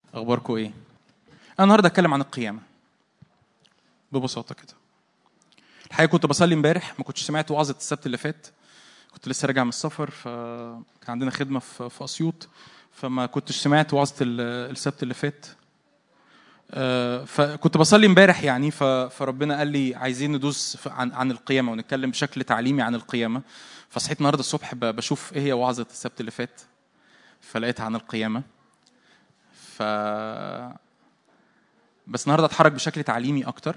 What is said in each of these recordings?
اخباركم ايه انا النهارده اتكلم عن القيامه ببساطه كده الحقيقه كنت بصلي امبارح ما كنتش سمعت وعظه السبت اللي فات كنت لسه راجع من السفر فكان عندنا خدمه في في اسيوط فما كنتش سمعت وعظه ال- السبت اللي فات آه، فكنت بصلي امبارح يعني ف- فربنا قال لي عايزين ندوس ف- عن عن القيامه ونتكلم بشكل تعليمي عن القيامه فصحيت النهارده الصبح ب- بشوف ايه هي وعظه السبت اللي فات فلقيتها عن القيامه ف بس النهارده اتحرك بشكل تعليمي اكتر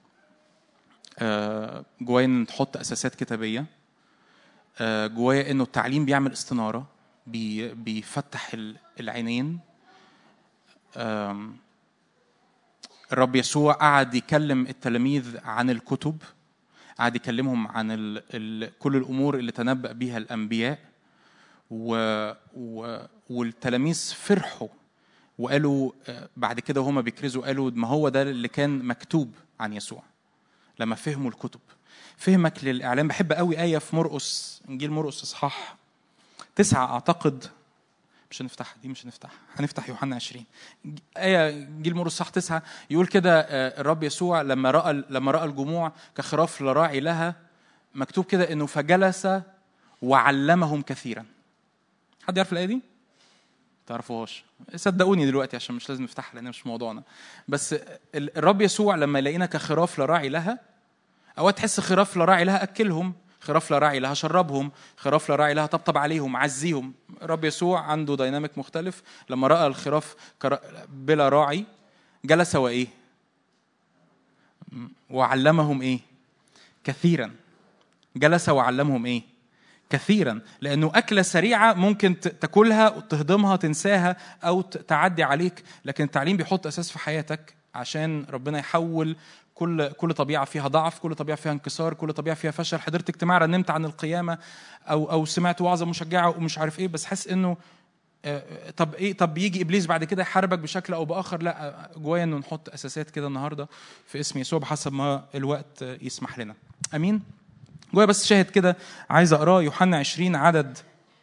آه، جوايا ان نحط اساسات كتابيه آه، جوايا انه التعليم بيعمل استناره بي بيفتح ال- العينين آم، الرب يسوع قعد يكلم التلاميذ عن الكتب قعد يكلمهم عن ال ال كل الامور اللي تنبأ بها الانبياء و و والتلاميذ فرحوا وقالوا آه، بعد كده وهما بيكرزوا قالوا ما هو ده اللي كان مكتوب عن يسوع لما فهموا الكتب فهمك للاعلام بحب قوي ايه في مرقس انجيل مرقس اصحاح تسعة اعتقد مش هنفتحها دي مش هنفتحها هنفتح يوحنا 20 آية انجيل مرقس صح تسعة يقول كده آه، الرب يسوع لما رأى لما رأى الجموع كخراف لا راعي لها مكتوب كده انه فجلس وعلمهم كثيرا حد يعرف الآية دي؟ تعرفوهاش صدقوني دلوقتي عشان مش لازم نفتحها لان مش موضوعنا بس ال- الرب يسوع لما يلاقينا كخراف لا راعي لها اوقات تحس خراف لا راعي لها اكلهم خراف لا راعي لها شربهم خراف لا راعي لها طبطب عليهم عزيهم الرب يسوع عنده ديناميك مختلف لما راى الخراف كرا- بلا راعي جلس وايه وعلمهم ايه كثيرا جلس وعلمهم ايه كثيرا لانه اكله سريعه ممكن ت- تاكلها وتهضمها تنساها او ت- تعدي عليك لكن التعليم بيحط اساس في حياتك عشان ربنا يحول كل كل طبيعه فيها ضعف كل طبيعه فيها انكسار كل طبيعه فيها فشل حضرت اجتماع رنمت عن القيامه او او سمعت وعظه مشجعه ومش عارف ايه بس حاسس انه آه، طب ايه طب يجي ابليس بعد كده يحاربك بشكل او باخر لا آه، جوايا انه نحط اساسات كده النهارده في اسم يسوع بحسب ما الوقت آه، يسمح لنا امين جوايا بس شاهد كده عايز اقراه يوحنا 20 عدد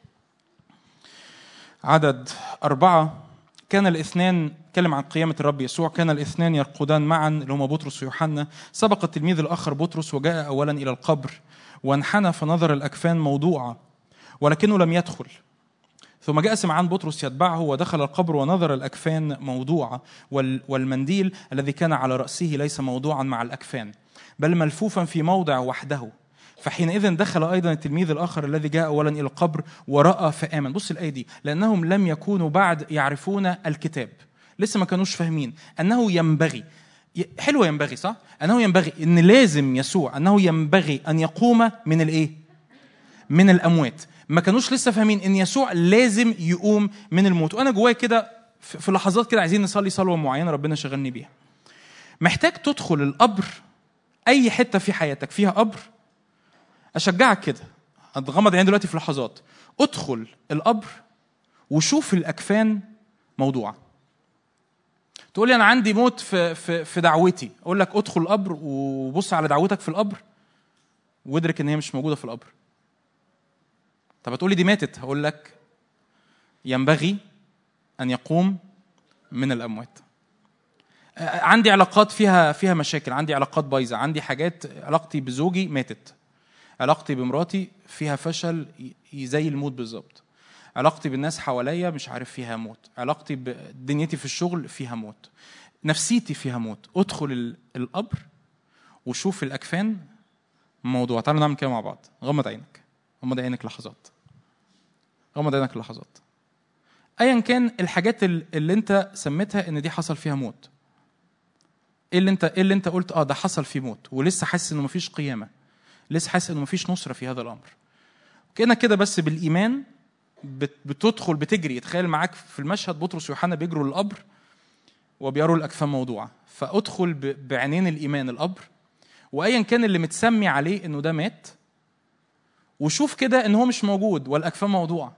عدد أربعة كان الاثنان اتكلم عن قيامة الرب يسوع كان الاثنان يرقدان معا اللي هما بطرس ويوحنا سبق التلميذ الآخر بطرس وجاء أولا إلى القبر وانحنى فنظر الأكفان موضوعة ولكنه لم يدخل ثم جاء سمعان بطرس يتبعه ودخل القبر ونظر الأكفان موضوعة وال- والمنديل الذي كان على رأسه ليس موضوعا مع الأكفان بل ملفوفا في موضع وحده فحينئذ دخل أيضا التلميذ الآخر الذي جاء أولا إلى القبر ورأى فآمن بص الآية دي لأنهم لم يكونوا بعد يعرفون الكتاب لسه ما كانوش فاهمين أنه ينبغي ي- حلو ينبغي صح؟ أنه ينبغي أن لازم يسوع أنه ينبغي أن يقوم من الإيه؟ من الاموات ما كانوش لسه فاهمين ان يسوع لازم يقوم من الموت وانا جوايا كده في في لحظات كده عايزين نصلي صلوه معينه ربنا شغلني بيها محتاج تدخل القبر اي حته في حياتك فيها قبر اشجعك كده هتغمض عيني دلوقتي في لحظات ادخل القبر وشوف الاكفان موضوعه تقول لي انا عندي موت في في في دعوتي اقول لك ادخل القبر وبص على دعوتك في القبر وادرك ان هي مش موجوده في القبر طب هتقولي دي ماتت هقول لك ينبغي ان يقوم من الاموات آه، عندي علاقات فيها فيها مشاكل عندي علاقات بايظه عندي حاجات علاقتي بزوجي ماتت علاقتي بمراتي فيها فشل ي- زي الموت بالظبط علاقتي بالناس حواليا مش عارف فيها موت علاقتي بدنيتي في الشغل فيها موت نفسيتي فيها موت ادخل ال- القبر وشوف الاكفان موضوع تعالوا نعمل كده مع بعض غمض عينك غمض عينك لحظات غمض عينك لحظات ايا كان الحاجات ال- اللي انت سميتها ان دي حصل فيها موت ايه اللي انت ايه اللي انت قلت اه ده حصل فيه موت ولسه حاسس انه مفيش قيامه لسه حاسس انه مفيش نصره في هذا الامر كانك كده بس بالايمان بت- بتدخل بتجري تخيل معاك في المشهد بطرس ويوحنا بيجروا للقبر وبيروا الاكفان موضوعه فادخل ب- بعينين الايمان القبر وايا كان اللي متسمي عليه انه ده مات وشوف كده ان هو مش موجود والاكفان موضوعه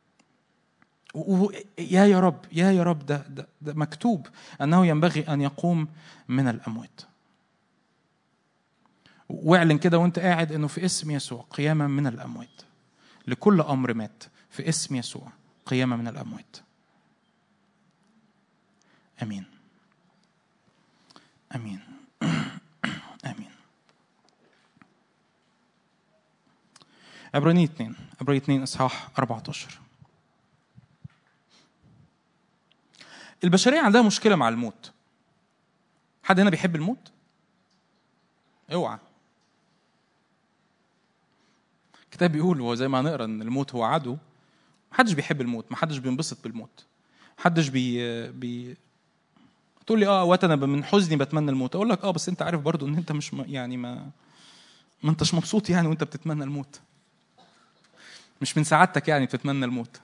و- و- يا يا رب يا يا رب ده, ده, ده مكتوب انه ينبغي ان يقوم من الاموات واعلن كده وانت قاعد انه في اسم يسوع قيامه من الاموات لكل امر مات في اسم يسوع قيامه من الاموات امين امين امين عبرانية 2 عبرانية 2 اصحاح 14 البشرية عندها مشكلة مع الموت حد هنا بيحب الموت؟ اوعى الكتاب بيقول وهو زي ما هنقرا ان الموت هو عدو محدش بيحب الموت محدش بينبسط بالموت محدش بي بي تقول لي اه وقت انا من حزني بتمنى الموت اقول لك اه بس انت عارف برضو ان انت مش م- يعني ما ما انتش مبسوط يعني وانت بتتمنى الموت مش من سعادتك يعني بتتمنى الموت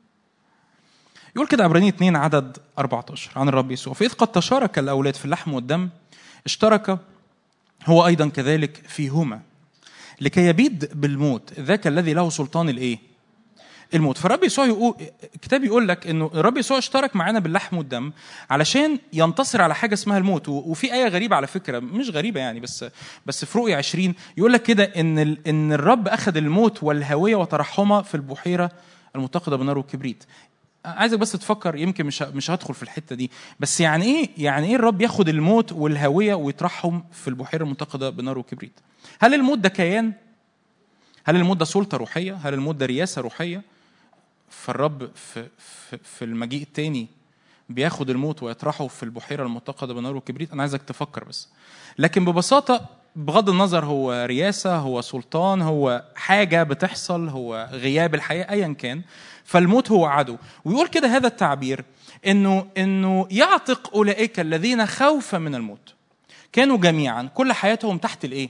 يقول كده عبرانية 2 عدد 14 عن الرب يسوع فإذ قد تشارك الأولاد في اللحم والدم اشترك هو أيضا كذلك فيهما لكي يبيد بالموت ذاك الذي له سلطان الإيه؟ الموت فالرب يسوع يقول الكتاب يقول لك انه الرب يسوع اشترك معانا باللحم والدم علشان ينتصر على حاجه اسمها الموت و- وفي ايه غريبه على فكره مش غريبه يعني بس بس في رؤيا 20 يقول لك كده ان ال- ان الرب اخذ الموت والهويه وترحمها في البحيره المتقده بنار وكبريت عايزك بس تفكر يمكن مش ه- مش هدخل في الحته دي بس يعني ايه يعني ايه الرب ياخد الموت والهويه ويطرحهم في البحيره المتقده بنار وكبريت هل الموت ده كيان هل الموت ده سلطه روحيه هل الموت ده رياسه روحيه فالرب في في, في المجيء التاني بياخد الموت ويطرحه في البحيره المتقده بنار وكبريت انا عايزك تفكر بس لكن ببساطه بغض النظر هو رياسه هو سلطان هو حاجه بتحصل هو غياب الحياه ايا كان فالموت هو عدو ويقول كده هذا التعبير انه انه يعتق اولئك الذين خوفا من الموت كانوا جميعا كل حياتهم تحت الايه؟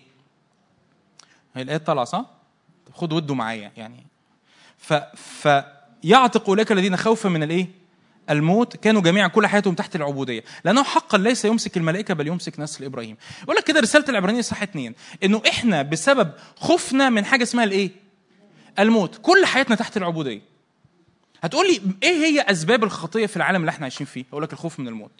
هي الايه طالعه صح؟ طب خد ودوا معايا يعني ف فيعتق اولئك الذين خوفا من الايه؟ الموت كانوا جميعا كل حياتهم تحت العبوديه لانه حقا ليس يمسك الملائكه بل يمسك نسل ابراهيم يقول لك كده رساله العبرانيه صح اتنين انه احنا بسبب خوفنا من حاجه اسمها الايه الموت كل حياتنا تحت العبوديه هتقول لي ايه هي اسباب الخطيه في العالم اللي احنا عايشين فيه اقول لك الخوف من الموت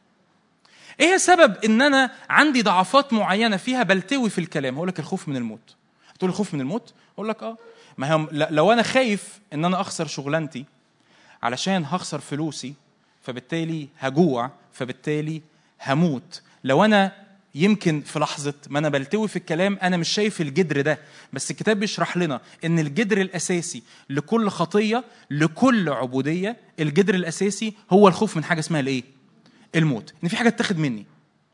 ايه سبب ان انا عندي ضعفات معينه فيها بلتوي في الكلام هقول لك الخوف من الموت تقول لي خوف من الموت اقول لك اه ما هي لو انا خايف ان انا اخسر شغلانتي علشان هخسر فلوسي فبالتالي هجوع فبالتالي هموت لو انا يمكن في لحظة ما أنا بلتوي في الكلام أنا مش شايف الجدر ده بس الكتاب بيشرح لنا إن الجدر الأساسي لكل خطية لكل عبودية الجدر الأساسي هو الخوف من حاجة اسمها الإيه؟ الموت إن في حاجة تاخد مني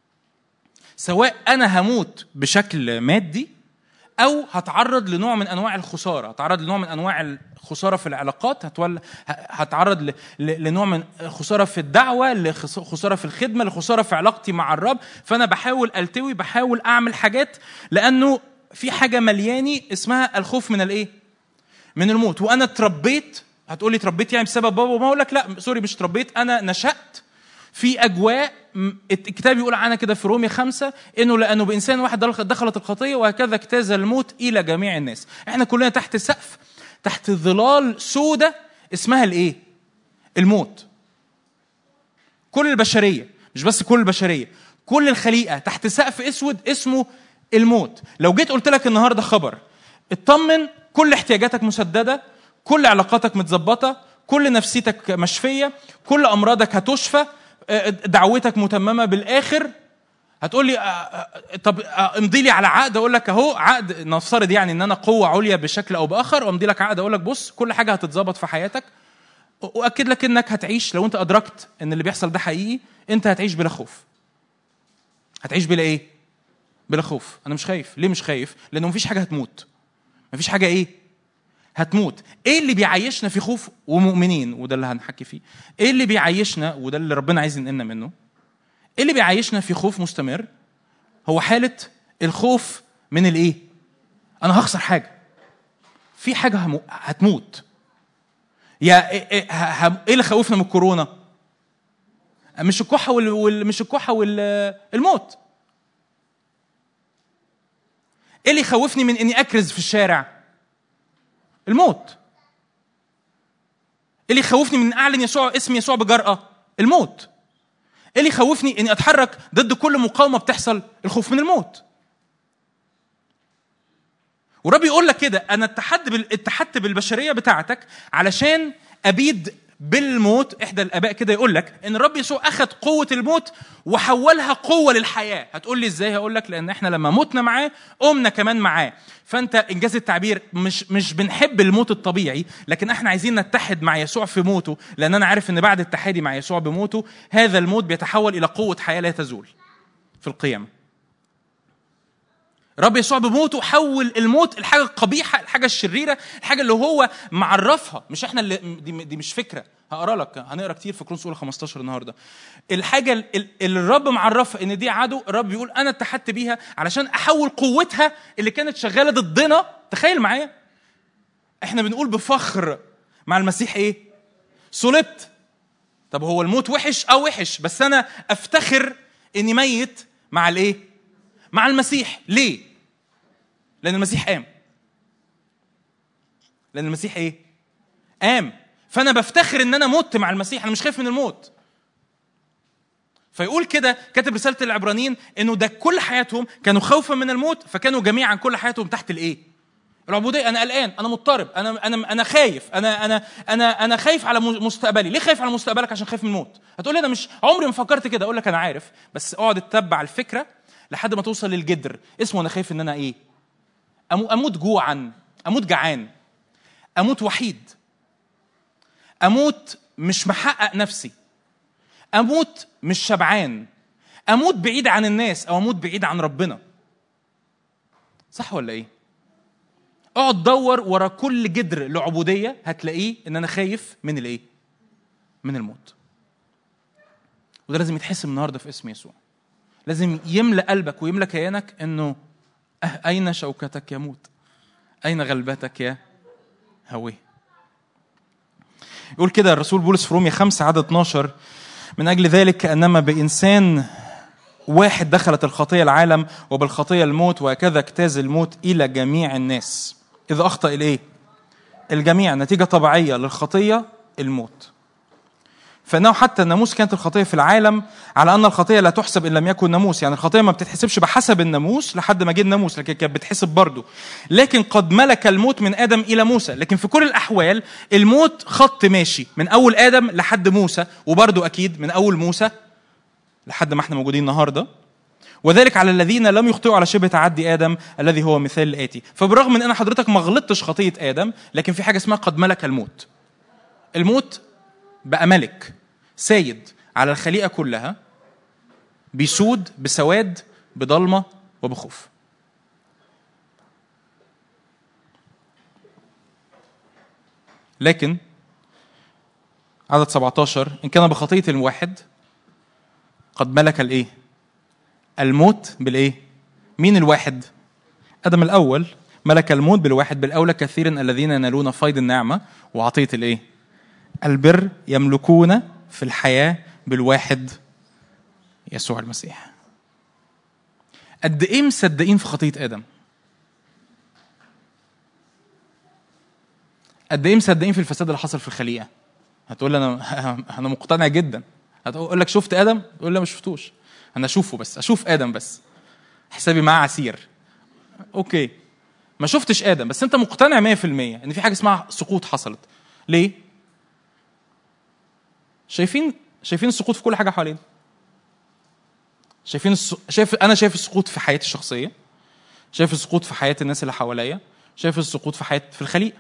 سواء أنا هموت بشكل مادي او هتعرض لنوع من انواع الخساره هتعرض لنوع من انواع الخساره في العلاقات هتول... هتعرض ل... ل... لنوع من خساره في الدعوه لخساره في الخدمه لخساره في علاقتي مع الرب فانا بحاول التوي بحاول اعمل حاجات لانه في حاجه ملياني اسمها الخوف من الايه من الموت وانا اتربيت هتقولي اتربيت يعني بسبب بابا وما اقول لك لا سوري مش اتربيت انا نشات في اجواء الكتاب يقول عنها كده في رومية خمسة انه لانه بانسان واحد دخلت الخطيه وهكذا اجتاز الموت الى جميع الناس احنا كلنا تحت سقف تحت ظلال سودة اسمها الايه الموت كل البشريه مش بس كل البشريه كل الخليقه تحت سقف اسود اسمه الموت لو جيت قلت لك النهارده خبر اطمن كل احتياجاتك مسدده كل علاقاتك متظبطه كل نفسيتك مشفيه كل امراضك هتشفى دعوتك متممه بالاخر هتقول لي طب امضي لي على عقد اقول لك اهو عقد نفترض يعني ان انا قوه عليا بشكل او باخر وامضي لك عقد اقول لك بص كل حاجه هتتظبط في حياتك واكد لك انك هتعيش لو انت ادركت ان اللي بيحصل ده حقيقي انت هتعيش بلا خوف هتعيش بلا ايه بلا خوف انا مش خايف ليه مش خايف لانه مفيش حاجه هتموت مفيش حاجه ايه هتموت ايه اللي بيعيشنا في خوف ومؤمنين وده اللي هنحكي فيه ايه اللي بيعيشنا وده اللي ربنا عايز ينقلنا منه ايه اللي بيعيشنا في خوف مستمر هو حاله الخوف من الايه انا هخسر حاجه في حاجه همو... هتموت يا ايه, إيه, إيه اللي خوفنا من الكورونا مش الكحه وال... وال... مش الكحه والموت ايه اللي يخوفني من اني اكرز في الشارع الموت اللي يخوفني من اعلن يسوع اسم يسوع بجرأة الموت اللي يخوفني اني اتحرك ضد كل مقاومة بتحصل الخوف من الموت ورب يقول لك كده انا اتحدت بال... اتحدت بالبشريه بتاعتك علشان ابيد بالموت احدى الاباء كده يقول لك ان الرب يسوع اخذ قوه الموت وحولها قوه للحياه هتقول لي ازاي هقول لك لان احنا لما متنا معاه قمنا كمان معاه فانت انجاز التعبير مش مش بنحب الموت الطبيعي لكن احنا عايزين نتحد مع يسوع في موته لان انا عارف ان بعد اتحادي مع يسوع بموته هذا الموت بيتحول الى قوه حياه لا تزول في القيامه رب يسوع بموته حول الموت الحاجه القبيحه الحاجه الشريره الحاجه اللي هو معرفها مش احنا اللي دي, دي مش فكره هقرا لك هنقرا كتير في كرونس اولى 15 النهارده الحاجه اللي الرب معرفها ان دي عدو الرب بيقول انا اتحدت بيها علشان احول قوتها اللي كانت شغاله ضدنا تخيل معايا احنا بنقول بفخر مع المسيح ايه صلبت طب هو الموت وحش اه وحش بس انا افتخر اني ميت مع الايه مع المسيح ليه لان المسيح قام لان المسيح ايه قام فانا بفتخر ان انا مت مع المسيح انا مش خايف من الموت فيقول كده كاتب رساله العبرانيين انه ده كل حياتهم كانوا خوفا من الموت فكانوا جميعا كل حياتهم تحت الايه العبوديه انا قلقان انا مضطرب انا انا انا خايف انا انا انا انا خايف على مستقبلي ليه خايف على مستقبلك عشان خايف من الموت هتقول لي انا مش عمري ما فكرت كده اقول لك انا عارف بس اقعد اتبع الفكره لحد ما توصل للجدر اسمه انا خايف ان انا ايه اموت جوعا اموت جعان اموت وحيد اموت مش محقق نفسي اموت مش شبعان اموت بعيد عن الناس او اموت بعيد عن ربنا صح ولا ايه اقعد دور ورا كل جدر لعبوديه هتلاقيه ان انا خايف من الايه من الموت وده لازم يتحسم النهارده في اسم يسوع لازم يملأ قلبك ويملأ كيانك انه أه اين شوكتك يا موت اين غلبتك يا هويه يقول كده الرسول بولس في روميا 5 عدد 12 من أجل ذلك كأنما بإنسان واحد دخلت الخطية العالم وبالخطية الموت وهكذا اجتاز الموت إلى جميع الناس إذا أخطأ الإيه؟ الجميع نتيجة طبيعية للخطية الموت فانه حتى الناموس كانت الخطيه في العالم على ان الخطيه لا تحسب ان لم يكن ناموس يعني الخطيه ما بتتحسبش بحسب الناموس لحد ما جه الناموس لكن كانت بتحسب برضه لكن قد ملك الموت من ادم الى موسى لكن في كل الاحوال الموت خط ماشي من اول ادم لحد موسى وبرضه اكيد من اول موسى لحد ما احنا موجودين النهارده وذلك على الذين لم يخطئوا على شبه تعدي ادم الذي هو مثال الاتي فبرغم من ان حضرتك ما غلطتش خطيه ادم لكن في حاجه اسمها قد ملك الموت الموت بقى ملك سيد على الخليقة كلها بيسود بسواد بضلمة وبخوف لكن عدد 17 إن كان بخطية الواحد قد ملك الإيه؟ الموت بالإيه؟ مين الواحد؟ آدم الأول ملك الموت بالواحد بالأولى كثيرا الذين ينالون فيض النعمة وعطية الإيه؟ البر يملكون في الحياة بالواحد يسوع المسيح قد ايه مصدقين في خطيه ادم قد ايه مصدقين في الفساد اللي حصل في الخليقه هتقول انا انا مقتنع جدا هتقول لك شفت ادم تقول لي ما شفتوش انا اشوفه بس اشوف ادم بس حسابي معاه عسير اوكي ما شفتش ادم بس انت مقتنع 100% ان في حاجه اسمها سقوط حصلت ليه شايفين شايفين السقوط في كل حاجه حوالينا شايفين الس... شايف انا شايف السقوط في حياتي الشخصيه شايف السقوط في حياه الناس اللي حواليا شايف السقوط في حياه في الخليقه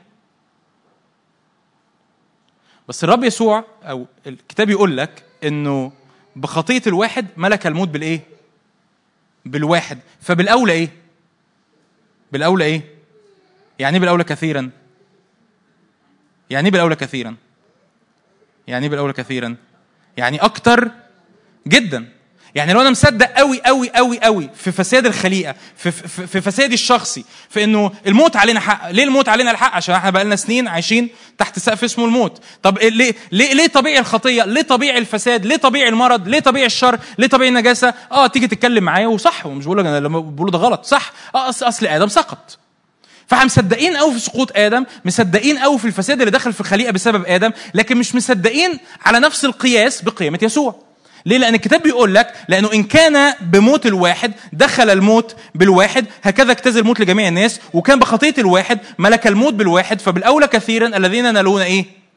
بس الرب يسوع او الكتاب يقول لك انه بخطيه الواحد ملك الموت بالايه بالواحد فبالاولى ايه بالاولى ايه يعني ايه بالاولى كثيرا يعني ايه بالاولى كثيرا يعني ايه بالاولى كثيرا يعني اكتر جدا يعني لو انا مصدق قوي قوي قوي قوي في فساد الخليقه في, في, في فسادي الشخصي في انه الموت علينا حق ليه الموت علينا الحق عشان احنا بقالنا سنين عايشين تحت سقف اسمه الموت طب ليه ليه ليه طبيعي الخطيه ليه طبيعي الفساد ليه طبيعي المرض ليه طبيعي الشر ليه طبيعي النجاسه اه تيجي تتكلم معايا وصح ومش بقول لك انا لما بقول ده غلط صح اه اصل اصل ادم سقط فاحنا مصدقين قوي في سقوط ادم مصدقين قوي في الفساد اللي دخل في الخليقه بسبب ادم لكن مش مصدقين على نفس القياس بقيامه يسوع ليه؟ لأن الكتاب بيقول لك لأنه إن كان بموت الواحد دخل الموت بالواحد هكذا اجتاز الموت لجميع الناس وكان بخطية الواحد ملك الموت بالواحد فبالأولى كثيرا الذين ينالون إيه؟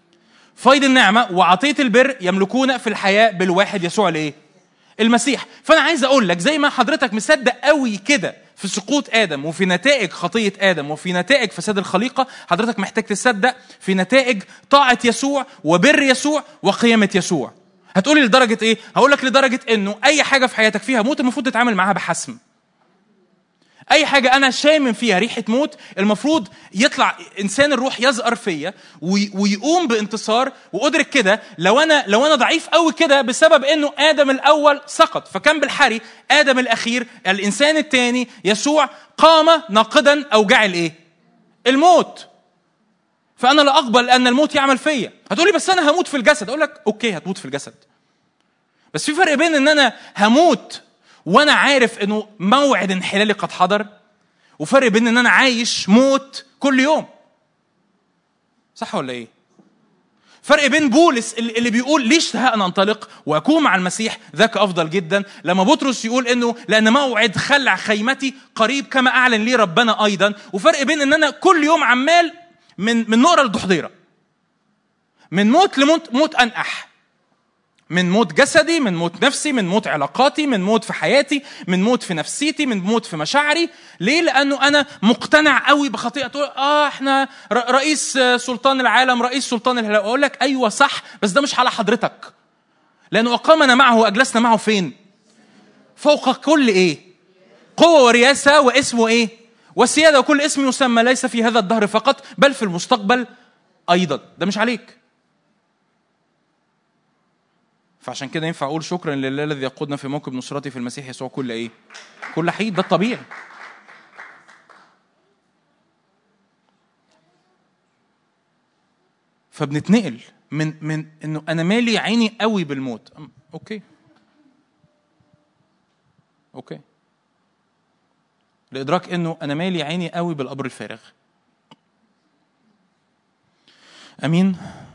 فيض النعمه وعطيه البر يملكون في الحياه بالواحد يسوع الايه المسيح فانا عايز اقول لك زي ما حضرتك مصدق قوي كده في سقوط ادم وفي نتائج خطيه ادم وفي نتائج فساد الخليقه حضرتك محتاج تصدق في نتائج طاعه يسوع وبر يسوع وقيامه يسوع هتقولي لدرجه ايه هقول لك لدرجه انه اي حاجه في حياتك فيها موت المفروض تتعامل معاها بحسم اي حاجه انا شامم فيها ريحه موت المفروض يطلع انسان الروح يزقر فيا وي- ويقوم بانتصار وادرك كده لو انا لو انا ضعيف قوي كده بسبب انه ادم الاول سقط فكان بالحري ادم الاخير الانسان الثاني يسوع قام ناقدا اوجاع الايه الموت فانا لا اقبل ان الموت يعمل فيا هتقولي بس انا هموت في الجسد اقول لك اوكي هتموت في الجسد بس في فرق بين ان انا هموت وانا عارف انه موعد انحلالي قد حضر وفرق بين ان انا عايش موت كل يوم صح ولا ايه فرق بين بولس اللي اللي بيقول ليش اشتهاء ان انطلق واكون مع المسيح ذاك افضل جدا لما بطرس يقول انه لان موعد خلع خيمتي قريب كما اعلن لي ربنا ايضا وفرق بين ان انا كل يوم عمال من من نقره لضحضيره من موت لموت موت انقح من موت جسدي من موت نفسي من موت علاقاتي من موت في حياتي من موت في نفسيتي من موت في مشاعري ليه لانه انا مقتنع قوي بخطيئه تقول اه احنا ر- رئيس سلطان العالم رئيس سلطان الهلاك اقول لك ايوه صح بس ده مش على حضرتك لانه اقامنا معه واجلسنا معه فين فوق كل ايه قوه ورياسه واسمه ايه وسياده وكل اسم يسمى ليس في هذا الدهر فقط بل في المستقبل ايضا ده مش عليك فعشان كده ينفع اقول شكرا لله الذي يقودنا في موكب نصرتي في المسيح يسوع كل ايه؟ كل حين ده الطبيعي. فبنتنقل من من انه انا مالي عيني قوي بالموت أم- اوكي اوكي لادراك انه انا مالي عيني قوي بالقبر الفارغ امين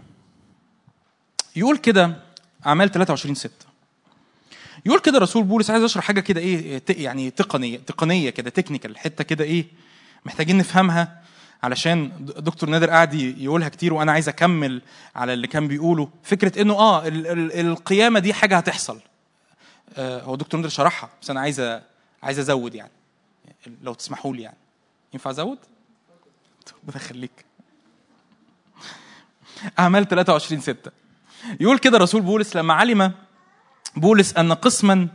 يقول كده اعمال 23 6 يقول كده رسول بولس عايز اشرح حاجه كده ايه ت- يعني تقنيه تقنيه كده تكنيكال حته كده ايه محتاجين نفهمها علشان د- دكتور نادر قاعد ي- يقولها كتير وانا عايز اكمل على اللي كان بيقوله فكره انه اه ال- ال- القيامه دي حاجه هتحصل آه هو دكتور نادر شرحها بس انا عايز أ- عايز ازود يعني لو تسمحوا لي يعني ينفع ازود؟ ربنا يخليك اعمال 23 6 يقول كده رسول بولس لما علم بولس ان قسما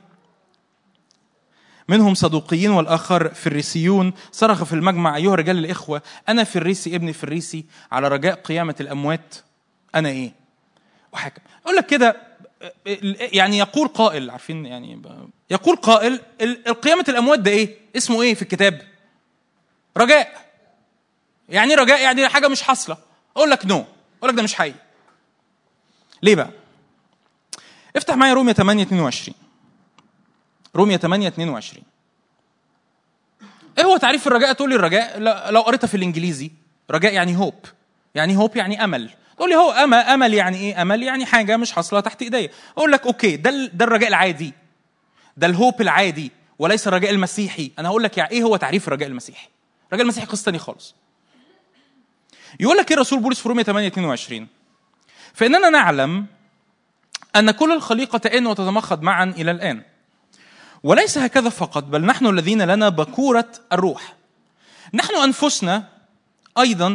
منهم صدوقيين والاخر فريسيون صرخ في المجمع ايها رجال الاخوه انا فريسي ابني فريسي على رجاء قيامه الاموات انا ايه؟ وحكم اقول لك كده يعني يقول قائل عارفين يعني ب- يقول قائل ال- قيامه الاموات ده ايه؟ اسمه ايه في الكتاب؟ رجاء يعني إيه رجاء يعني حاجه مش حاصله اقول لك نو اقول لك ده مش حقيقي ليه بقى؟ افتح معايا رومية 8 22 رومية 8 22 ايه هو تعريف الرجاء تقول لي الرجاء لا- لو قريتها في الانجليزي رجاء يعني هوب يعني هوب يعني امل تقول لي هو امل امل يعني ايه امل يعني حاجه مش حاصله تحت ايديا اقول لك اوكي ده ال- ده الرجاء العادي ده الهوب العادي وليس الرجاء المسيحي انا هقول لك يعني ايه هو تعريف الرجاء المسيحي الرجاء المسيحي قصه ثانيه خالص يقول لك ايه الرسول بولس في رومية 8 22 فاننا نعلم ان كل الخليقه تئن وتتمخض معا الى الان وليس هكذا فقط بل نحن الذين لنا بكوره الروح نحن انفسنا ايضا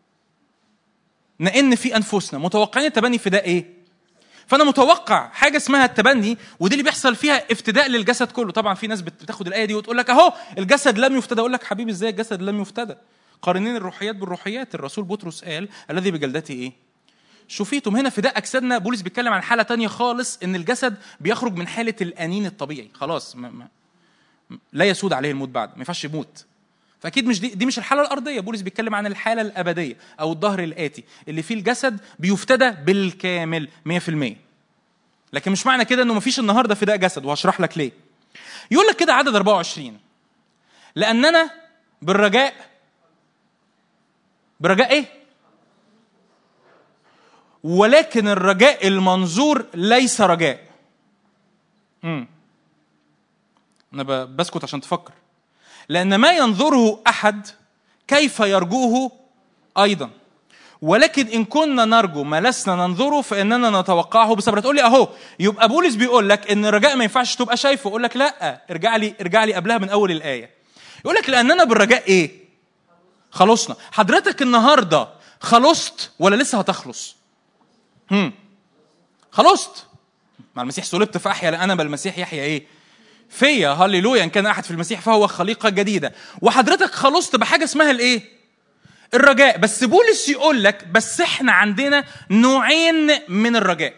نئن في انفسنا متوقعين التبني في ده ايه فانا متوقع حاجه اسمها التبني ودي اللي بيحصل فيها افتداء للجسد كله طبعا في ناس بت- بتاخد الايه دي وتقول لك اهو الجسد لم يفتدى اقول لك حبيبي ازاي الجسد لم يفتدى قارنين الروحيات بالروحيات الرسول بطرس قال الذي بجلدته ايه شوفيتم هنا فداء اجسادنا بولس بيتكلم عن حاله تانية خالص ان الجسد بيخرج من حاله الانين الطبيعي خلاص ما ما لا يسود عليه الموت بعد ما ينفعش يموت فاكيد مش دي دي مش الحاله الارضيه بولس بيتكلم عن الحاله الابديه او الظهر الاتي اللي فيه الجسد بيفتدى بالكامل 100% لكن مش معنى كده انه مفيش النهارده فداء جسد وهشرح لك ليه يقول لك كده عدد 24 لاننا بالرجاء برجاء ايه ولكن الرجاء المنظور ليس رجاء امم انا ب- بسكت عشان تفكر لان ما ينظره احد كيف يرجوه ايضا ولكن ان كنا نرجو ما لسنا ننظره فاننا نتوقعه بصبر تقول لي اهو يبقى بولس بيقول لك ان الرجاء ما ينفعش تبقى شايفه اقول لك لا ارجع لي ارجع لي قبلها من اول الايه يقول لك لاننا بالرجاء ايه خلصنا حضرتك النهارده خلصت ولا لسه هتخلص هم خلصت مع المسيح صلبت فاحيا لان انا بالمسيح يحيا ايه فيا هللويا ان كان احد في المسيح فهو خليقه جديده وحضرتك خلصت بحاجه اسمها الايه الرجاء بس بولس يقول لك بس احنا عندنا نوعين من الرجاء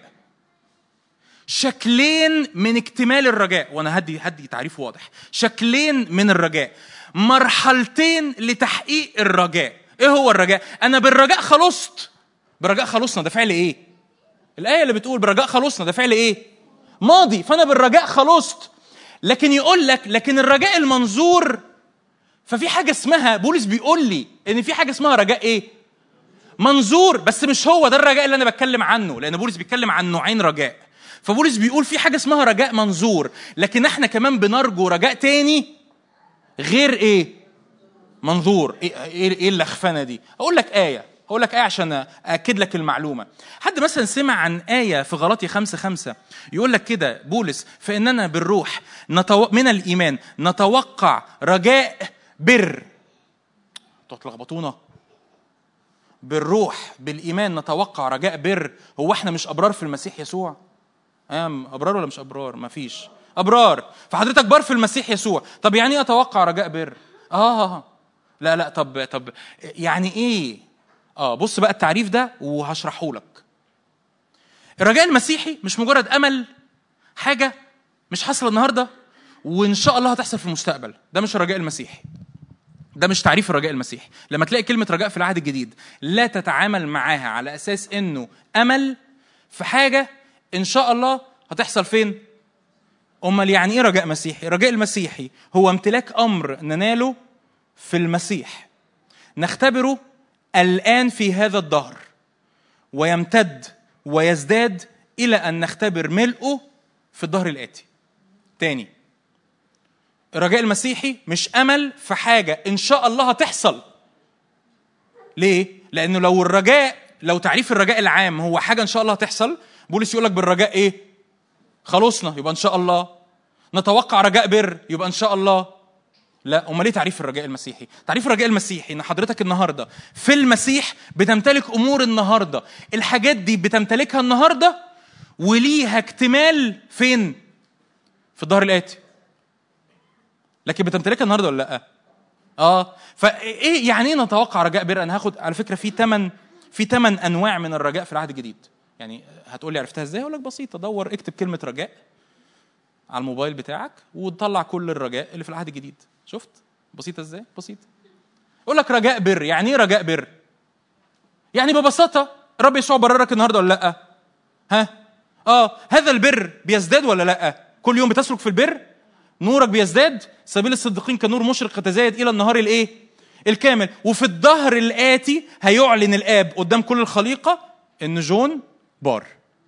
شكلين من اكتمال الرجاء وانا هدي هدي تعريف واضح شكلين من الرجاء مرحلتين لتحقيق الرجاء ايه هو الرجاء انا بالرجاء خلصت بالرجاء خلصنا ده فعل ايه الايه اللي بتقول بالرجاء خلصنا ده فعل ايه ماضي فانا بالرجاء خلصت لكن يقول لك لكن الرجاء المنظور ففي حاجه اسمها بولس بيقول لي ان في حاجه اسمها رجاء ايه منظور بس مش هو ده الرجاء اللي انا بتكلم عنه لان بولس بيتكلم عن نوعين رجاء فبولس بيقول في حاجه اسمها رجاء منظور لكن احنا كمان بنرجو رجاء تاني غير ايه منظور ايه ايه إيه اللخفنه دي اقول لك ايه اقول لك ايه عشان اكد لك المعلومه حد مثلا سمع عن ايه في غلاطي خمسة خمسة يقول لك كده بولس فاننا بالروح نتو... من الايمان نتوقع رجاء بر انتوا هتلخبطونا بالروح بالايمان نتوقع رجاء بر هو احنا مش ابرار في المسيح يسوع ام ابرار ولا مش ابرار مفيش ابرار فحضرتك بار في المسيح يسوع طب يعني ايه اتوقع رجاء بر اه لا لا طب طب يعني ايه اه بص بقى التعريف ده وهشرحه لك الرجاء المسيحي مش مجرد امل حاجه مش حاصله النهارده وان شاء الله هتحصل في المستقبل ده مش الرجاء المسيحي ده مش تعريف الرجاء المسيحي لما تلاقي كلمة رجاء في العهد الجديد لا تتعامل معاها على أساس أنه أمل في حاجة إن شاء الله هتحصل فين أمال يعني إيه رجاء مسيحي الرجاء المسيحي هو امتلاك أمر نناله في المسيح نختبره الآن في هذا الدهر ويمتد ويزداد إلى أن نختبر ملئه في الدهر الآتي تاني الرجاء المسيحي مش امل في حاجه ان شاء الله هتحصل ليه لانه لو الرجاء لو تعريف الرجاء العام هو حاجه ان شاء الله هتحصل بولس يقول لك بالرجاء ايه خلصنا يبقى ان شاء الله نتوقع رجاء بر يبقى ان شاء الله لا امال ايه تعريف الرجاء المسيحي تعريف الرجاء المسيحي ان حضرتك النهارده في المسيح بتمتلك امور النهارده الحاجات دي بتمتلكها النهارده وليها اكتمال فين في الظهر الاتي لكن بتمتلكها النهارده ولا لا؟ اه فايه يعني ايه نتوقع رجاء بر انا هاخد على فكره في ثمان في ثمان انواع من الرجاء في العهد الجديد يعني هتقول لي عرفتها ازاي اقول لك بسيطه دور اكتب كلمه رجاء على الموبايل بتاعك وتطلع كل الرجاء اللي في العهد الجديد شفت بسيطه ازاي بسيطه يقول لك رجاء بر يعني ايه رجاء بر يعني ببساطه الرب يسوع بررك النهارده ولا لا ها اه هذا البر بيزداد ولا لا كل يوم بتسلك في البر نورك بيزداد سبيل الصديقين كنور مشرق يتزايد الى النهار الايه الكامل وفي الظهر الاتي هيعلن الاب قدام كل الخليقه ان جون بار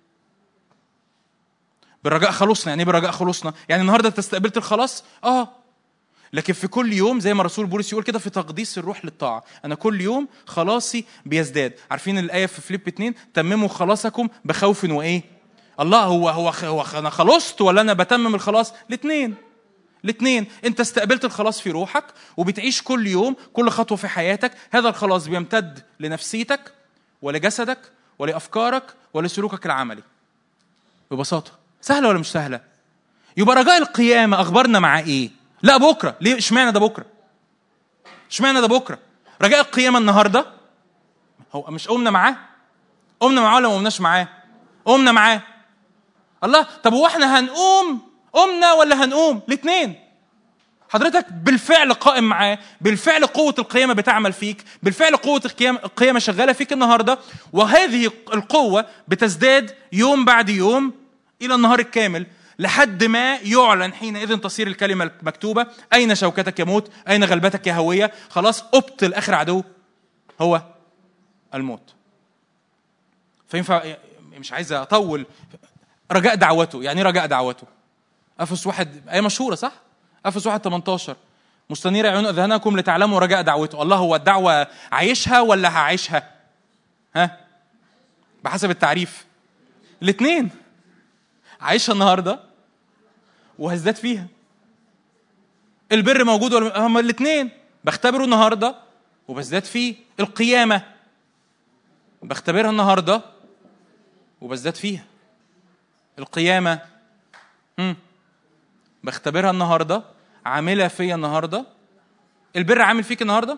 بالرجاء خلصنا يعني ايه بالرجاء خلصنا يعني النهارده انت استقبلت الخلاص اه لكن في كل يوم زي ما رسول بولس يقول كده في تقديس الروح للطاعه انا كل يوم خلاصي بيزداد عارفين الايه في فيليب 2 تمموا خلاصكم بخوف وايه الله هو هو هو انا خلصت ولا انا بتمم الخلاص الاثنين الاثنين انت استقبلت الخلاص في روحك وبتعيش كل يوم كل خطوه في حياتك هذا الخلاص بيمتد لنفسيتك ولجسدك ولافكارك ولسلوكك العملي ببساطه سهله ولا مش سهله يبقى رجاء القيامه اخبارنا مع ايه لا بكره ليه اشمعنى ده بكره اشمعنى ده بكره رجاء القيامه النهارده هو مش قمنا معاه قمنا معاه ولا ما قمناش معاه قمنا معاه الله طب هو احنا هنقوم قمنا ولا هنقوم الاثنين حضرتك بالفعل قائم معاه بالفعل قوة القيامة بتعمل فيك بالفعل قوة القيامة, القيامة شغالة فيك النهاردة وهذه القوة بتزداد يوم بعد يوم إلى النهار الكامل لحد ما يعلن حينئذ تصير الكلمة المكتوبة أين شوكتك يا موت أين غلبتك يا هوية خلاص أبطل آخر عدو هو الموت فينفع مش عايز أطول رجاء دعوته يعني رجاء دعوته افس واحد ايه مشهوره صح؟ افس واحد 18 مستنير عيون اذهانكم لتعلموا رجاء دعوته، الله هو الدعوه عايشها ولا هعيشها؟ ها بحسب التعريف الاثنين عايشها النهارده وهزداد فيها البر موجود ولا هما الاثنين بختبره النهارده وبزداد فيه القيامه بختبرها النهارده وبزداد فيها القيامه هم. بختبرها النهارده عامله فيا النهارده البر عامل فيك النهارده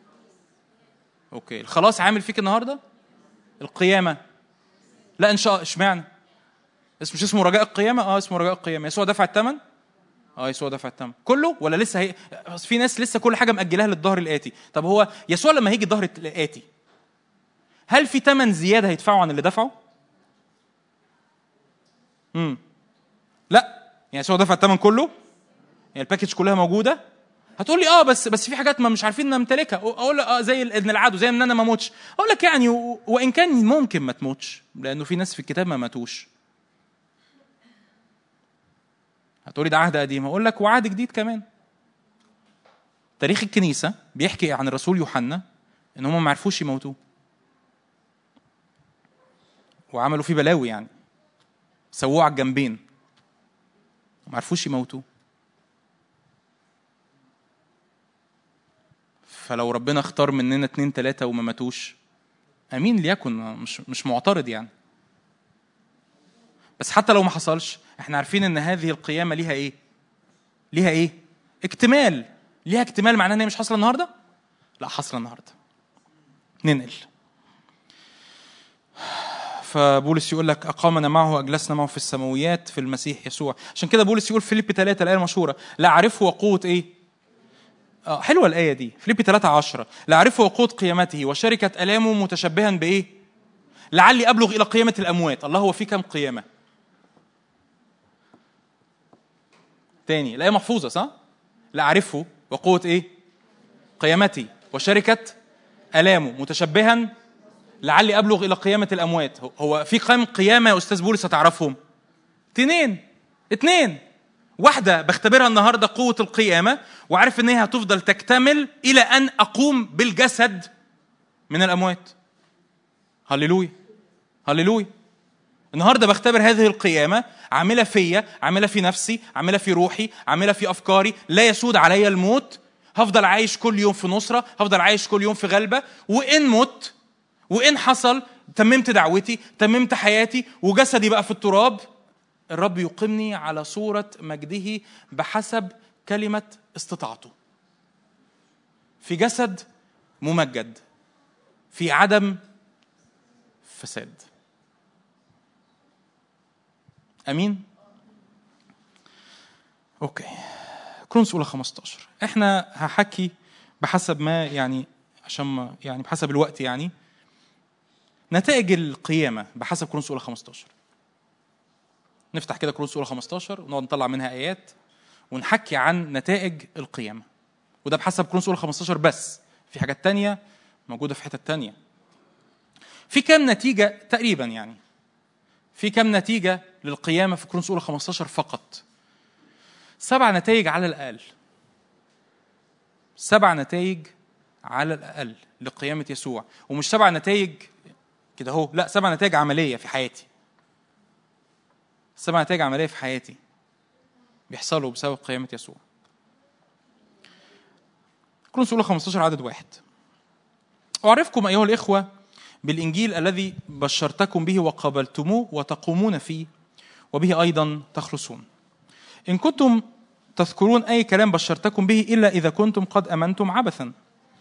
اوكي الخلاص عامل فيك النهارده القيامه لا ان شاء اشمعنى اسمه مش اسمه رجاء القيامه اه اسمه رجاء القيامه يسوع دفع الثمن اه يسوع دفع الثمن كله ولا لسه هي بس في ناس لسه كل حاجه مأجلاها للظهر الآتي طب هو يسوع لما هيجي الظهر الآتي هل في ثمن زياده هيدفعه عن اللي دفعه؟ امم لا يعني يسوع دفع الثمن كله يعني الباكج كلها موجوده هتقول لي اه بس بس في حاجات ما مش عارفين نمتلكها اقول اه زي ابن العدو زي ان انا ما اموتش اقول لك يعني وان كان ممكن ما تموتش لانه في ناس في الكتاب ما ماتوش هتقولي ده عهد قديم اقول لك وعهد جديد كمان تاريخ الكنيسه بيحكي عن الرسول يوحنا ان هم ما عرفوش يموتوه وعملوا فيه بلاوي يعني سووه على الجنبين ما عرفوش يموتوه فلو ربنا اختار مننا اتنين تلاتة وما ماتوش امين ليكن مش مش معترض يعني بس حتى لو ما حصلش احنا عارفين ان هذه القيامه ليها ايه ليها ايه اكتمال ليها اكتمال معناه ان هي مش حاصله النهارده لا حاصله النهارده ننقل فبولس يقول لك اقامنا معه واجلسنا معه في السماويات في المسيح يسوع عشان كده بولس يقول في فيليب 3 الايه المشهوره لا اعرفه وقوه ايه اه حلوه الايه دي فيليب 3 10 لا اعرفه وقوه قيامته وشركه الامه متشبها بايه لعلي ابلغ الى قيامه الاموات الله هو في كم قيامه تاني الآية محفوظة صح؟ لا أعرفه وقوة إيه؟ قيامتي وشركة آلامه متشبها لعلي أبلغ إلى قيامة الأموات هو في كم قيامة يا أستاذ بولس هتعرفهم؟ اتنين اتنين واحدة بختبرها النهاردة قوة القيامة وعارف إن هي هتفضل تكتمل إلى أن أقوم بالجسد من الأموات هللويا هللويا النهارده بختبر هذه القيامه عامله فيا عامله في نفسي عامله في روحي عامله في افكاري لا يسود علي الموت هفضل عايش كل يوم في نصره هفضل عايش كل يوم في غلبه وان مت وان حصل تممت دعوتي تممت حياتي وجسدي بقى في التراب الرب يقيمني على صوره مجده بحسب كلمه استطاعته في جسد ممجد في عدم فساد امين اوكي كرونس اولى 15 احنا هحكي بحسب ما يعني عشان ما يعني بحسب الوقت يعني نتائج القيامة بحسب كرونس أولى 15 نفتح كده كرونس أولى 15 ونقعد نطلع منها آيات ونحكي عن نتائج القيامة وده بحسب كرونس أولى 15 بس في حاجات تانية موجودة في حتة تانية في كام نتيجة تقريبا يعني في كام نتيجة للقيامة في كرونس أولى 15 فقط سبع نتائج على الأقل سبع نتائج على الأقل لقيامة يسوع ومش سبع نتائج كده اهو لا سبع نتائج عملية في حياتي سبع نتائج عملية في حياتي بيحصلوا بسبب قيامة يسوع كرونس أولى 15 عدد واحد أعرفكم أيها الإخوة بالإنجيل الذي بشرتكم به وقبلتموه وتقومون فيه وبه أيضا تخلصون إن كنتم تذكرون أي كلام بشرتكم به إلا إذا كنتم قد أمنتم عبثا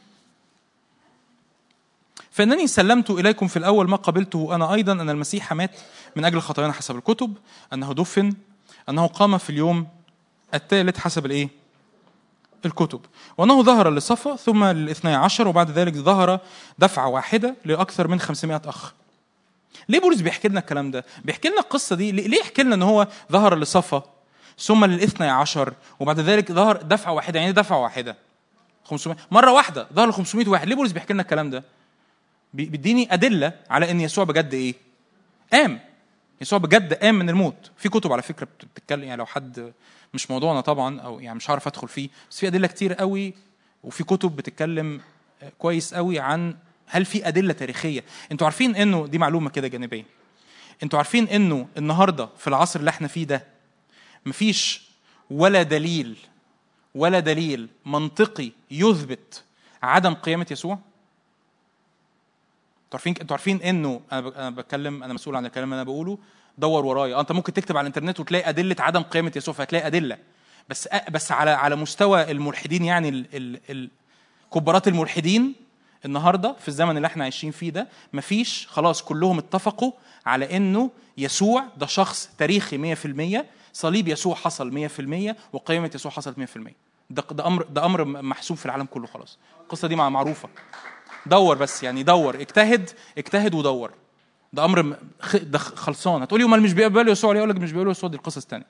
فإنني سلمت إليكم في الأول ما قبلته أنا أيضا أن المسيح مات من أجل خطايانا حسب الكتب أنه دفن أنه قام في اليوم الثالث حسب الإيه؟ الكتب وأنه ظهر لصفا ثم للاثني عشر وبعد ذلك ظهر دفعة واحدة لأكثر من 500 أخ ليه بولس بيحكي لنا الكلام ده؟ بيحكي لنا القصة دي ليه يحكي لنا أن هو ظهر لصفا ثم للاثني عشر وبعد ذلك ظهر دفعة واحدة يعني دفعة واحدة 500 مرة واحدة ظهر ل 500 واحد ليه بولس بيحكي لنا الكلام ده؟ بيديني أدلة على أن يسوع بجد إيه؟ قام يسوع بجد قام من الموت في كتب على فكرة بتتكلم يعني لو حد مش موضوعنا طبعا او يعني مش هعرف ادخل فيه بس في ادله كتير قوي وفي كتب بتتكلم كويس قوي عن هل في ادله تاريخيه انتوا عارفين انه دي معلومه كده جانبيه انتوا عارفين انه النهارده في العصر اللي احنا فيه ده مفيش ولا دليل ولا دليل منطقي يثبت عدم قيامه يسوع انتوا عارفين انتوا عارفين انه انا ب- انا بتكلم انا مسؤول عن الكلام اللي انا بقوله دور ورايا آه، انت ممكن تكتب على الانترنت وتلاقي ادله عدم قيامه يسوع فهتلاقي ادله بس أ- بس على على مستوى الملحدين يعني ال ال ال كبارات الملحدين النهارده في الزمن اللي احنا عايشين فيه ده مفيش خلاص كلهم اتفقوا على انه يسوع ده شخص تاريخي 100% صليب يسوع حصل 100% وقيامه يسوع حصلت 100% ده ده امر ده امر محسوب في العالم كله خلاص القصه دي مع- معروفه دور بس يعني دور اجتهد اجتهد ودور ده امر م- خ- ده خ- خلصان هتقولي امال مش بيقبلوا يسوع ليه اقول لك مش بيقبلوا يسوع دي قصص تانية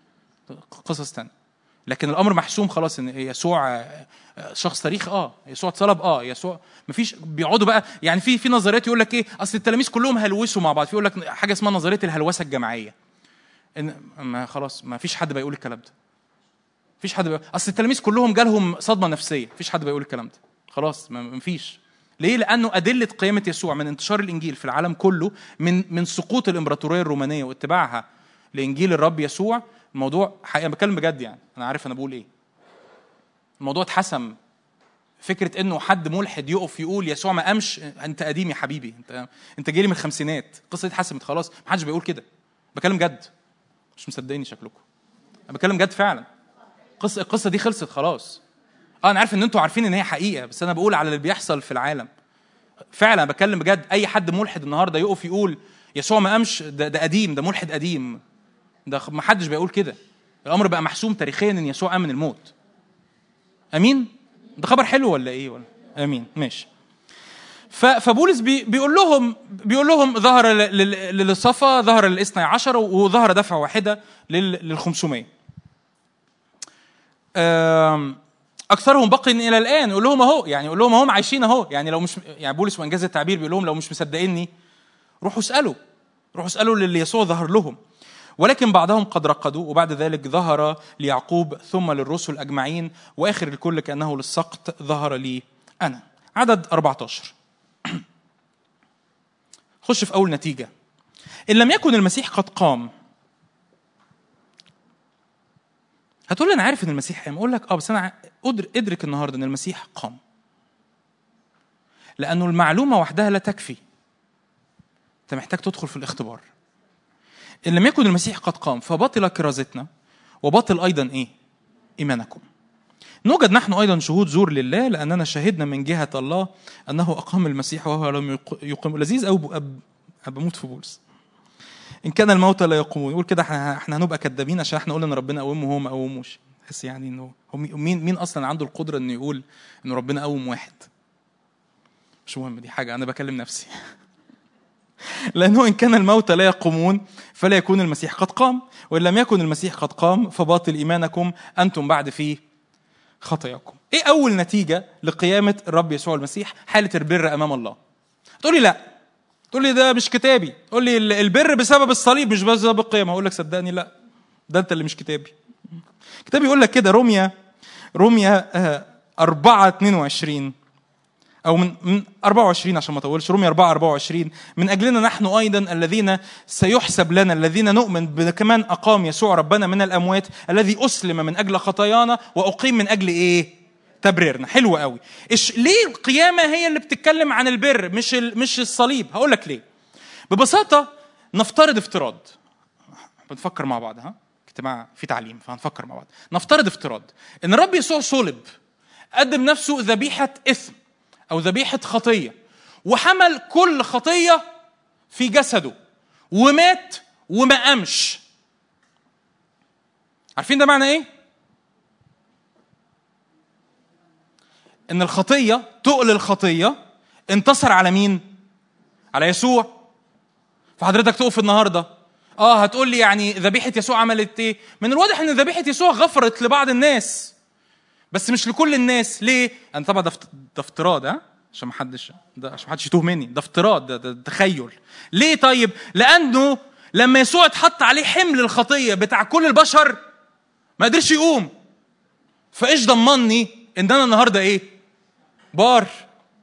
قصص تانية لكن الامر محسوم خلاص ان يسوع آه، آه، شخص تاريخي اه يسوع اتصلب اه يسوع مفيش بيقعدوا بقى يعني في في نظريات يقول لك ايه اصل التلاميذ كلهم هلوسوا مع بعض في يقول لك حاجه اسمها نظريه الهلوسه الجماعيه ان ما خلاص ما فيش حد بيقول الكلام ده مفيش حد بيقول اصل التلاميذ كلهم جالهم صدمه نفسيه مفيش حد بيقول الكلام ده خلاص ما مفيش ليه لانه ادله قيامه يسوع من انتشار الانجيل في العالم كله من من سقوط الامبراطوريه الرومانيه واتباعها لانجيل الرب يسوع الموضوع حقيقه بتكلم بجد يعني انا عارف انا بقول ايه الموضوع اتحسم فكره انه حد ملحد يقف يقول يسوع ما قامش انت قديم يا حبيبي انت انت جاي لي من الخمسينات القصه دي اتحسمت خلاص ما حدش بيقول كده بكلم جد مش مصدقيني شكلكم انا بكلم جد فعلا القصه القصه دي خلصت خلاص اه انا عارف ان انتوا عارفين ان هي حقيقه بس انا بقول على اللي بيحصل في العالم فعلا أنا بتكلم بجد اي حد ملحد النهارده يقف يقول يسوع ما قامش ده, ده قديم ده ملحد قديم ده ما حدش بيقول كده الامر بقى محسوم تاريخيا ان يسوع قام من الموت امين ده خبر حلو ولا ايه ولا امين ماشي ف- فبولس بي بيقول لهم بيقول لهم ظهر ل- ل- للصفا ظهر للاثني عشر وظهر دفعه واحده لل 500 آم، اكثرهم باق الى الان يقول لهم اهو يعني يقول لهم اهم عايشين اهو يعني لو مش يعني بولس وانجاز التعبير بيقول لهم لو مش مصدقيني روحوا اسالوا روحوا اسالوا للي يسوع ظهر لهم ولكن بعضهم قد رقدوا وبعد ذلك ظهر ليعقوب ثم للرسل اجمعين واخر الكل كانه للسقط ظهر لي انا عدد 14 خش في اول نتيجه ان لم يكن المسيح قد قام هتقول لي انا عارف ان المسيح قام اقول لك اه بس انا ع- أدر- ادرك النهارده ان المسيح قام لانه المعلومه وحدها لا تكفي انت محتاج تدخل في الاختبار ان لم يكن المسيح قد قام فبطل كرازتنا وبطل ايضا ايه ايمانكم نوجد نحن ايضا شهود زور لله لاننا شهدنا من جهه الله انه اقام المسيح وهو لم يق- يقيم لذيذ او أب... بموت في بولس ان كان الموتى لا يقومون يقول كده احنا احنا هنبقى كدابين عشان احنا قلنا ان ربنا قومه وهو ما قوموش تحس يعني انه هو مي- مين مين اصلا عنده القدره انه يقول ان ربنا قوم واحد مش مهم دي حاجه انا بكلم نفسي لانه ان كان الموتى لا يقومون فلا يكون المسيح قد قام وان لم يكن المسيح قد قام فباطل ايمانكم انتم بعد في خطاياكم ايه اول نتيجه لقيامه الرب يسوع المسيح حاله البر امام الله تقول لي لا تقول لي ده مش كتابي تقول لي ال- البر بسبب الصليب مش بسبب القيامه اقول لك صدقني لا ده انت اللي مش كتابي كتابي يقول لك كده روميا روميا آه، 4 22 او من من 24 عشان ما اطولش روميا 4 24 من اجلنا نحن ايضا الذين سيحسب لنا الذين نؤمن بكمان اقام يسوع ربنا من الاموات الذي اسلم من اجل خطايانا واقيم من اجل ايه؟ تبريرنا حلو قوي إيش ليه القيامه هي اللي بتتكلم عن البر مش ال- مش الصليب هقول لك ليه ببساطه نفترض افتراض بنفكر مع بعض ها اجتماع في تعليم فهنفكر مع بعض نفترض افتراض ان الرب يسوع صلب قدم نفسه ذبيحه اثم او ذبيحه خطيه وحمل كل خطيه في جسده ومات وما قامش عارفين ده معنى ايه ان الخطيه تقل الخطيه انتصر على مين على يسوع فحضرتك تقف النهارده اه هتقول لي يعني ذبيحه يسوع عملت ايه من الواضح ان ذبيحه يسوع غفرت لبعض الناس بس مش لكل الناس ليه انا طبعا ده افت- ده افتراض ها عشان ما حدش ده عشان ما حدش يتوه مني ده افتراض ده, ده تخيل ليه طيب لانه لما يسوع اتحط عليه حمل الخطيه بتاع كل البشر ما قدرش يقوم فايش ضمني ان انا النهارده ايه بار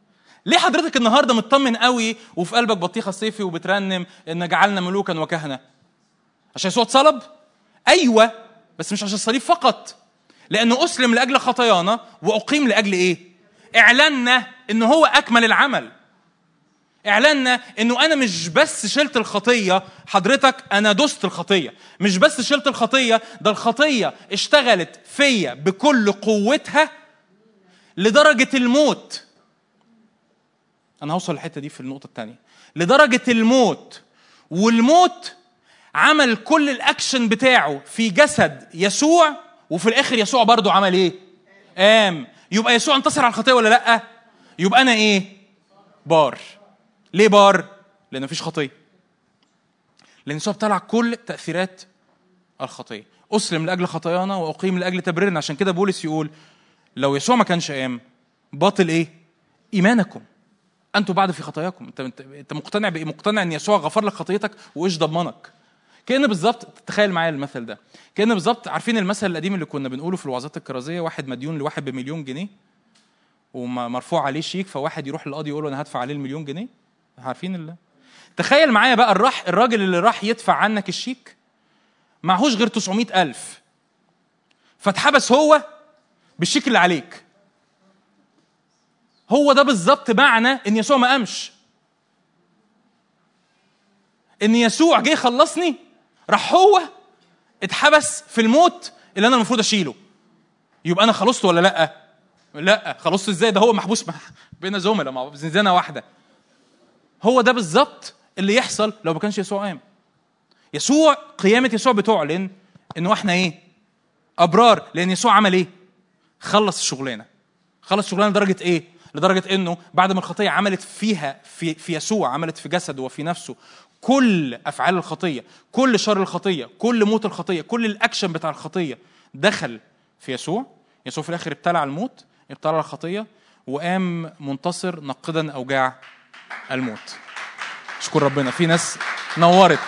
ليه حضرتك النهارده مطمن قوي وفي قلبك بطيخه صيفي وبترنم ان جعلنا ملوكا وكهنه عشان يسوع اتصلب ايوه بس مش عشان الصليب فقط لانه اسلم لاجل خطايانا واقيم لاجل ايه اعلنا ان هو اكمل العمل اعلنا انه انا مش بس شلت الخطيه حضرتك انا دست الخطيه مش بس شلت الخطيه ده الخطيه اشتغلت فيا بكل قوتها لدرجه الموت انا هوصل للحته دي في النقطه الثانيه لدرجه الموت والموت عمل كل الاكشن بتاعه في جسد يسوع وفي الاخر يسوع برضه عمل ايه قام يبقى يسوع انتصر على الخطيه ولا لا يبقى انا ايه بار ليه بار لان مفيش خطيه لان يسوع ابتلع كل تاثيرات الخطيه اسلم لاجل خطايانا واقيم لاجل تبريرنا عشان كده بولس يقول لو يسوع ما كانش قام باطل ايه ايمانكم انتوا بعد في خطاياكم انت انت, انت مقتنع بايه مقتنع ان يسوع غفر لك خطيتك وايش ضمنك كان بالظبط تخيل معايا المثل ده كان بالظبط عارفين المثل القديم اللي كنا بنقوله في الوعظات الكرازيه واحد مديون لواحد بمليون جنيه ومرفوع عليه شيك فواحد يروح للقاضي يقول له انا هدفع عليه المليون جنيه عارفين اللي تخيل معايا بقى الراح الراجل اللي راح يدفع عنك الشيك معهوش غير 900 ألف فاتحبس هو بالشيك اللي عليك هو ده بالظبط معنى ان يسوع ما قامش ان يسوع جه يخلصني راح هو اتحبس في الموت اللي انا المفروض اشيله يبقى انا خلصت ولا لا لا خلصت ازاي ده هو محبوس بين زملاء مع زنزانه واحده هو ده بالظبط اللي يحصل لو ما كانش يسوع قام يسوع قيامه يسوع بتعلن انه احنا ايه ابرار لان يسوع عمل ايه خلص الشغلانه خلص الشغلانه لدرجه ايه لدرجه انه بعد ما الخطيه عملت فيها في في يسوع عملت في جسده وفي نفسه كل افعال الخطيه كل شر الخطيه كل موت الخطيه كل الاكشن بتاع الخطيه دخل في يسوع يسوع في الاخر ابتلع الموت ابتلع الخطيه وقام منتصر نقدا اوجاع الموت اشكر ربنا في ناس نورت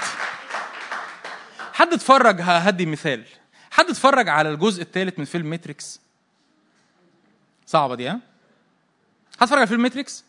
حد اتفرج هدي مثال حد اتفرج على الجزء الثالث من فيلم ماتريكس صعبه دي ها حد اتفرج على فيلم ماتريكس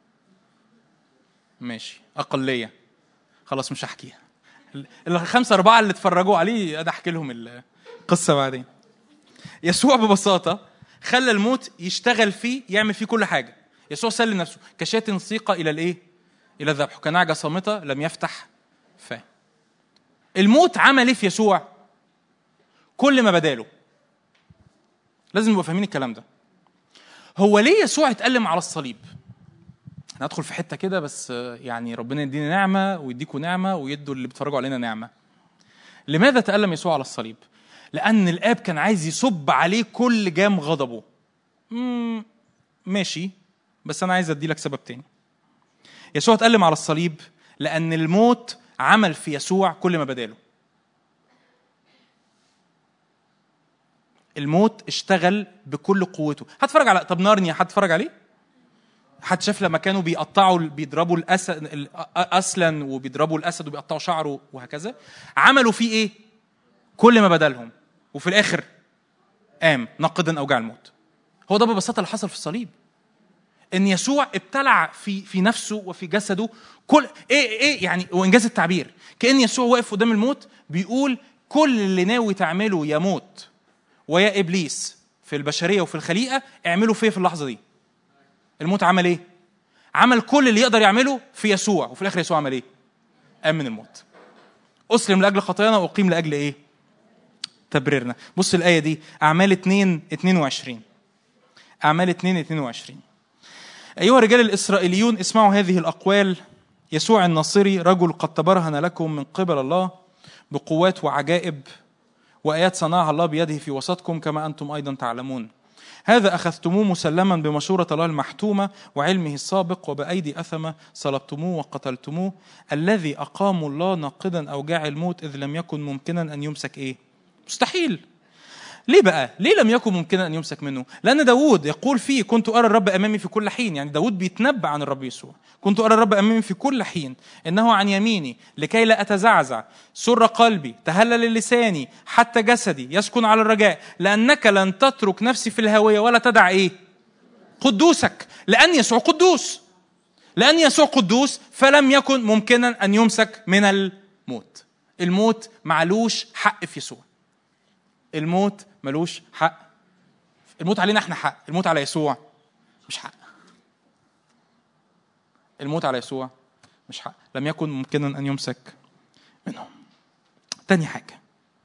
ماشي اقليه خلاص مش هحكيها الخمسه اربعه اللي اتفرجوا عليه انا احكي لهم القصه بعدين يسوع ببساطه خلى الموت يشتغل فيه يعمل فيه كل حاجه يسوع سلم نفسه كشاة سيقة إلى الإيه؟ إلى الذبح كنعجة صامتة لم يفتح فاه الموت عمل إيه في يسوع؟ كل ما بداله لازم نبقى فاهمين الكلام ده هو ليه يسوع اتألم على الصليب؟ ندخل في حته كده بس يعني ربنا يدينا نعمه ويديكوا نعمه ويدوا اللي بيتفرجوا علينا نعمه. لماذا تألم يسوع على الصليب؟ لأن الآب كان عايز يصب عليه كل جام غضبه. مم ماشي بس أنا عايز أدي لك سبب تاني. يسوع اتألم على الصليب لأن الموت عمل في يسوع كل ما بداله. الموت اشتغل بكل قوته هتفرج على طب نارنيا هتفرج عليه حد شاف لما كانوا بيقطعوا بيضربوا الاسد اسلا وبيضربوا الاسد وبيقطعوا شعره وهكذا عملوا فيه ايه كل ما بدلهم وفي الاخر قام نقدا اوجاع الموت هو ده ببساطه اللي حصل في الصليب ان يسوع ابتلع في في نفسه وفي جسده كل ايه ايه يعني وانجاز التعبير كان يسوع واقف قدام الموت بيقول كل اللي ناوي تعمله يا موت ويا ابليس في البشريه وفي الخليقه اعملوا فيا في اللحظه دي الموت عمل ايه عمل كل اللي يقدر يعمله في يسوع وفي الاخر يسوع عمل ايه قام من الموت اسلم لاجل خطايانا واقيم لاجل ايه تبريرنا بص الايه دي اعمال 2 22 اعمال 2 22 ايها الرجال الاسرائيليون اسمعوا هذه الاقوال يسوع الناصري رجل قد تبرهن لكم من قبل الله بقوات وعجائب وايات صنعها الله بيده في وسطكم كما انتم ايضا تعلمون هذا أخذتموه مسلما بمشورة الله المحتومة وعلمه السابق وبأيدي أثمة صلبتموه وقتلتموه الذي أقام الله ناقدا أوجاع الموت إذ لم يكن ممكنا أن يمسك إيه مستحيل ليه بقى؟ ليه لم يكن ممكنا ان يمسك منه؟ لان داوود يقول فيه كنت ارى الرب امامي في كل حين، يعني داوود بيتنبأ عن الرب يسوع، كنت ارى الرب امامي في كل حين، انه عن يميني لكي لا اتزعزع، سر قلبي، تهلل لساني، حتى جسدي يسكن على الرجاء، لانك لن تترك نفسي في الهاويه ولا تدع ايه؟ قدوسك، لان يسوع قدوس. لأن يسوع قدوس فلم يكن ممكنا أن يمسك من الموت الموت معلوش حق في يسوع الموت ملوش حق الموت علينا احنا حق الموت على يسوع مش حق الموت على يسوع مش حق لم يكن ممكنا أن يمسك منه تاني حاجة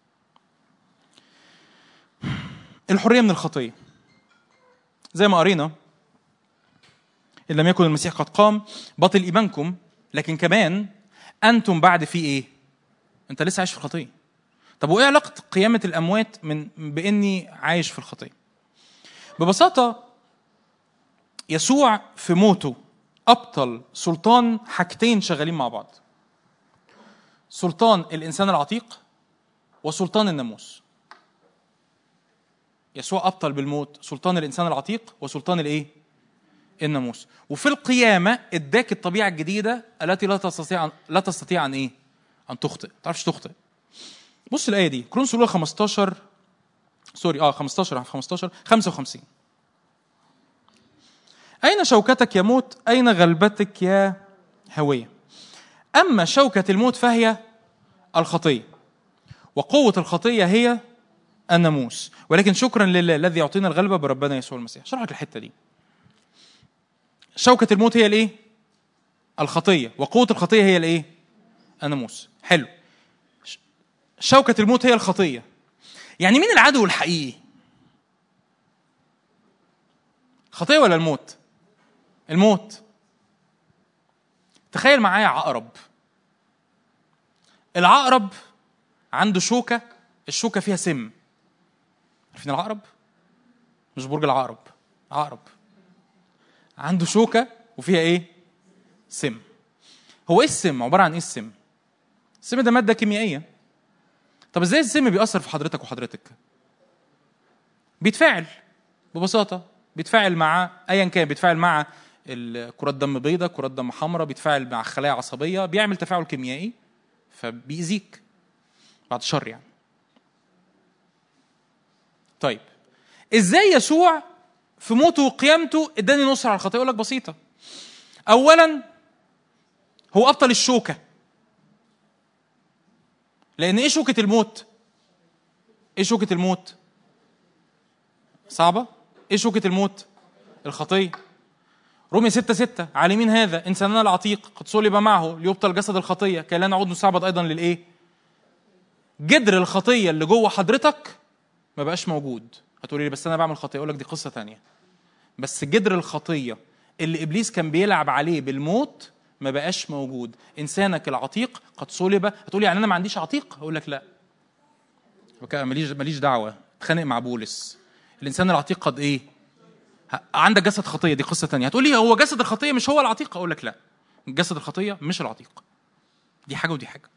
الحرية من الخطية زي ما قرينا إن لم يكن المسيح قد قام بطل إيمانكم لكن كمان أنتم بعد في إيه؟ أنت لسه عايش في الخطية طب وإيه علاقة قيامة الأموات من بإني عايش في الخطية؟ ببساطة يسوع في موته أبطل سلطان حاجتين شغالين مع بعض سلطان الإنسان العتيق وسلطان الناموس يسوع أبطل بالموت سلطان الإنسان العتيق وسلطان الإيه؟ الناموس وفي القيامة اداك الطبيعة الجديدة التي لا تستطيع لا تستطيع أن إيه؟ أن تخطئ ما تعرفش تخطئ بص الآية دي كرونس الأولى 15 سوري اه 15 15 55 أين شوكتك يا موت؟ أين غلبتك يا هوية؟ أما شوكة الموت فهي الخطية وقوة الخطية هي الناموس ولكن شكرا لله الذي يعطينا الغلبة بربنا يسوع المسيح شرح لك الحتة دي شوكة الموت هي الايه؟ الخطية وقوة الخطية هي الايه؟ الناموس حلو شوكة الموت هي الخطية يعني مين العدو الحقيقي؟ الخطية ولا الموت؟ الموت تخيل معايا عقرب العقرب عنده شوكة الشوكة فيها سم عارفين العقرب؟ مش برج العقرب عقرب عنده شوكة وفيها ايه؟ سم هو ايه السم؟ عبارة عن ايه السم؟ السم ده مادة كيميائية طب ازاي السم بيأثر في حضرتك وحضرتك؟ بيتفاعل ببساطة بيتفاعل مع ايا كان بيتفاعل مع كرات دم بيضاء كرات دم حمراء بيتفاعل مع خلايا عصبية بيعمل تفاعل كيميائي فبيأذيك بعد شر يعني طيب ازاي يسوع في موته وقيامته اداني نصر على الخطيه يقول لك بسيطه اولا هو ابطل الشوكه لان ايه شوكه الموت ايه شوكه الموت صعبه ايه شوكه الموت الخطيه رومية ستة ستة عالمين هذا إنساننا العتيق قد صلب معه ليبطل جسد الخطية كي لا نعود نستعبد أيضا للإيه؟ جدر الخطية اللي جوه حضرتك ما بقاش موجود هتقولي لي بس أنا بعمل خطية أقول لك دي قصة تانية بس جدر الخطية اللي إبليس كان بيلعب عليه بالموت ما بقاش موجود إنسانك العتيق قد صلب هتقولي يعني أنا ما عنديش عتيق أقول لك لا ماليش ماليش دعوة اتخانق مع بولس الإنسان العتيق قد إيه؟ عندك جسد خطيه دي قصه تانية هتقول لي هو جسد الخطيه مش هو العتيق اقول لك لا جسد الخطيه مش العتيق دي حاجه ودي حاجه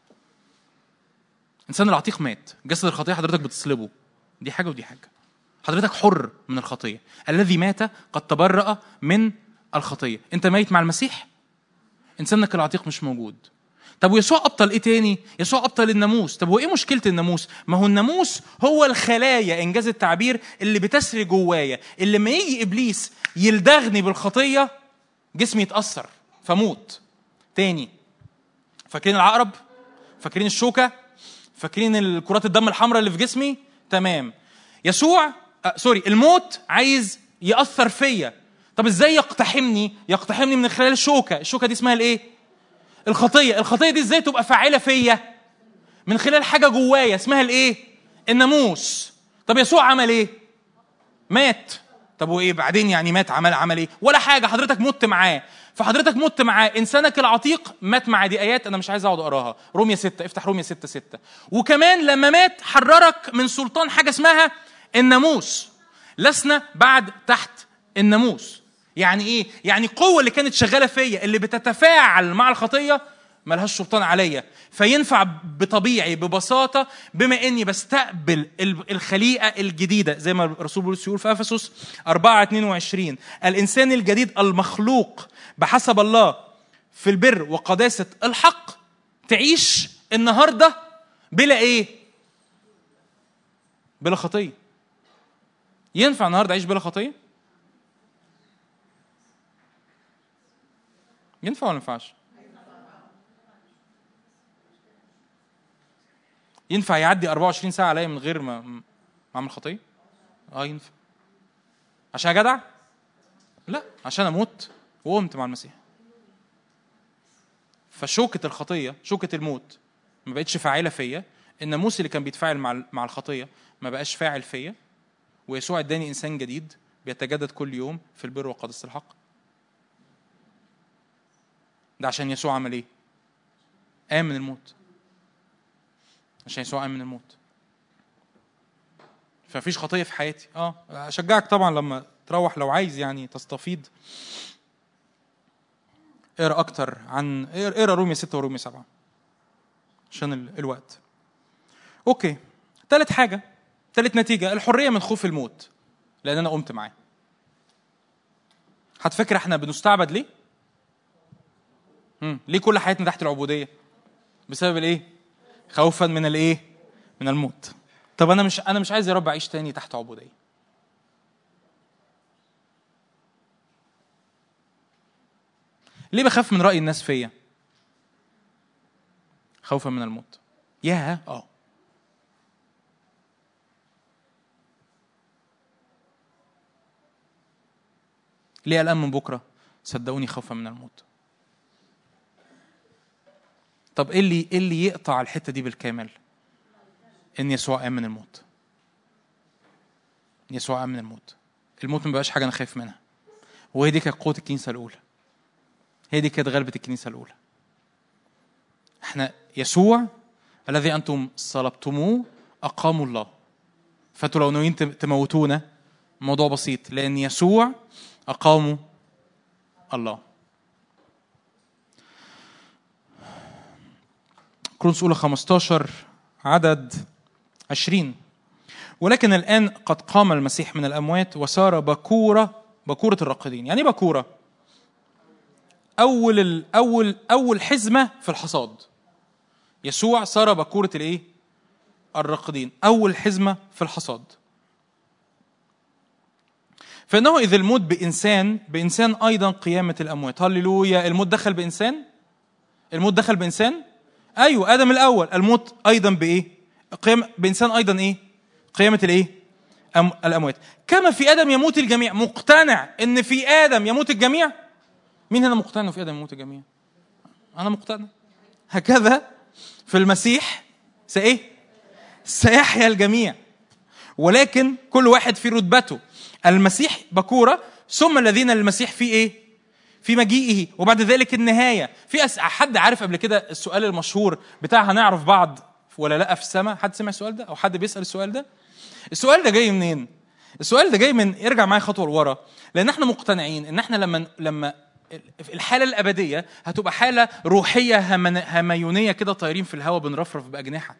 انسان العتيق مات جسد الخطيه حضرتك بتصلبه دي حاجه ودي حاجه حضرتك حر من الخطيه الذي مات قد تبرأ من الخطيه انت ميت مع المسيح انسانك العتيق مش موجود طب ويسوع ابطل ايه تاني؟ يسوع ابطل الناموس، طب وايه مشكله الناموس؟ ما هو الناموس هو الخلايا انجاز التعبير اللي بتسري جوايا، اللي لما يجي ابليس يلدغني بالخطيه جسمي يتاثر فموت. تاني فاكرين العقرب؟ فاكرين الشوكه؟ فاكرين الكرات الدم الحمراء اللي في جسمي؟ تمام. يسوع آه سوري الموت عايز ياثر فيا. طب ازاي يقتحمني؟ يقتحمني من خلال الشوكه، الشوكه دي اسمها الايه؟ الخطيه الخطيه دي ازاي تبقى فاعله فيا من خلال حاجه جوايا اسمها الايه الناموس طب يسوع عمل ايه مات طب وايه بعدين يعني مات عمل عمل ايه ولا حاجه حضرتك مت معاه فحضرتك مت معاه انسانك العتيق مات مع دي ايات انا مش عايز اقعد اقراها رومية ستة افتح رومية ستة ستة وكمان لما مات حررك من سلطان حاجه اسمها الناموس لسنا بعد تحت الناموس يعني ايه؟ يعني القوة اللي كانت شغالة فيا اللي بتتفاعل مع الخطية ملهاش سلطان عليا فينفع بطبيعي ببساطة بما اني بستقبل الخليقة الجديدة زي ما الرسول بولس يقول في افسس 4 22 الانسان الجديد المخلوق بحسب الله في البر وقداسة الحق تعيش النهاردة بلا ايه؟ بلا خطية ينفع النهارده اعيش بلا خطيه؟ ينفع ولا ما ينفعش؟ ينفع يعدي 24 ساعة عليا من غير ما ما أعمل خطية؟ أه ينفع عشان جدع؟ لا عشان أموت وقمت مع المسيح فشوكة الخطية شوكة الموت ما بقتش فاعلة فيا الناموس اللي كان بيتفاعل مع مع الخطية ما بقاش فاعل فيا ويسوع اداني إنسان جديد بيتجدد كل يوم في البر وقدس الحق ده عشان يسوع عمل ايه؟ قام من الموت عشان يسوع قام من الموت فمفيش خطيه في حياتي اه اشجعك طبعا لما تروح لو عايز يعني تستفيض اقرا اكتر عن اقرا رومية 6 ورومية 7 عشان ال... الوقت اوكي ثالث حاجه ثالث نتيجه الحريه من خوف الموت لان انا قمت معاه هتفكر احنا بنستعبد ليه مم. ليه كل حياتنا تحت العبوديه بسبب الايه خوفا من الايه من الموت طب انا مش انا مش عايز يا رب اعيش تاني تحت عبوديه ليه بخاف من راي الناس فيا خوفا من الموت ياه اه ليه قلقان من بكره صدقوني خوفا من الموت طب ايه اللي ايه اللي يقطع الحته دي بالكامل ان يسوع قام من الموت يسوع قام من الموت الموت ما بقاش حاجه انا خايف منها وهي دي كانت قوه الكنيسه الاولى هي دي كانت غلبه الكنيسه الاولى احنا يسوع الذي انتم صلبتموه اقاموا الله فانتوا لو ناويين تموتونا الموضوع بسيط لان يسوع اقاموا الله كرونس أولى 15 عدد 20 ولكن الآن قد قام المسيح من الأموات وصار بكورة بكورة الراقدين يعني بكورة أول الأول أول حزمة في الحصاد يسوع صار بكورة الإيه؟ الراقدين أول حزمة في الحصاد فإنه إذا الموت بإنسان بإنسان أيضا قيامة الأموات هللويا الموت دخل بإنسان الموت دخل بإنسان ايوه ادم الاول الموت ايضا بايه قيام بانسان ايضا ايه قيامه الايه أم... الاموات كما في ادم يموت الجميع مقتنع ان في ادم يموت الجميع مين هنا مقتنع في ادم يموت الجميع انا مقتنع هكذا في المسيح سايه سيحيا الجميع ولكن كل واحد في رتبته المسيح بكوره ثم الذين المسيح في ايه في مجيئه وبعد ذلك النهاية في أس... حد عارف قبل كده السؤال المشهور بتاع هنعرف بعض ولا لا في السماء حد سمع السؤال ده أو حد بيسأل السؤال ده السؤال ده جاي منين السؤال ده جاي من ارجع معايا خطوة لورا لأن احنا مقتنعين إن احنا لما لما الحالة الأبدية هتبقى حالة روحية هميونية كده طايرين في الهواء بنرفرف بأجنحة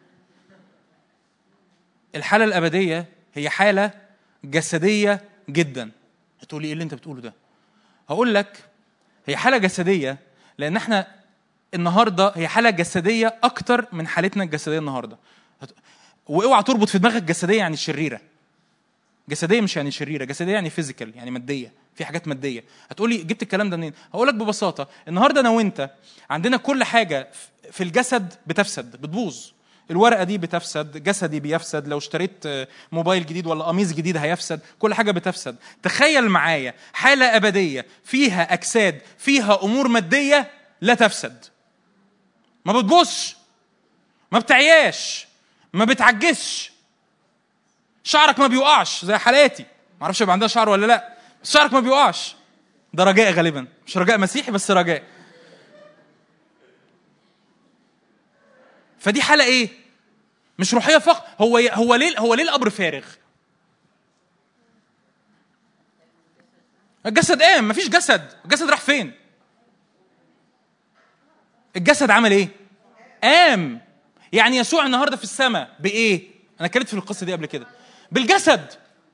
الحالة الأبدية هي حالة جسدية جدا هتقولي ايه اللي انت بتقوله ده هقول لك هي حاله جسديه لان احنا النهارده هي حاله جسديه اكتر من حالتنا الجسديه النهارده واوعى تربط في دماغك جسديه يعني شريره جسديه مش يعني شريره جسديه يعني فيزيكال يعني ماديه في حاجات ماديه هتقولي جبت الكلام ده منين هقول لك ببساطه النهارده انا وانت عندنا كل حاجه في الجسد بتفسد بتبوظ الورقه دي بتفسد جسدي بيفسد لو اشتريت موبايل جديد ولا قميص جديد هيفسد كل حاجه بتفسد تخيل معايا حاله ابديه فيها اجساد فيها امور ماديه لا تفسد ما بتبصش ما بتعياش ما بتعجزش شعرك ما بيوقعش زي حالاتي ما اعرفش يبقى عندها شعر ولا لا بس شعرك ما بيوقعش ده رجاء غالبا مش رجاء مسيحي بس رجاء فدي حاله ايه مش روحيه فقط هو هو ليه هو ليه القبر فارغ الجسد قام مفيش جسد الجسد راح فين الجسد عمل ايه قام يعني يسوع النهارده في السماء بايه انا اتكلمت في القصه دي قبل كده بالجسد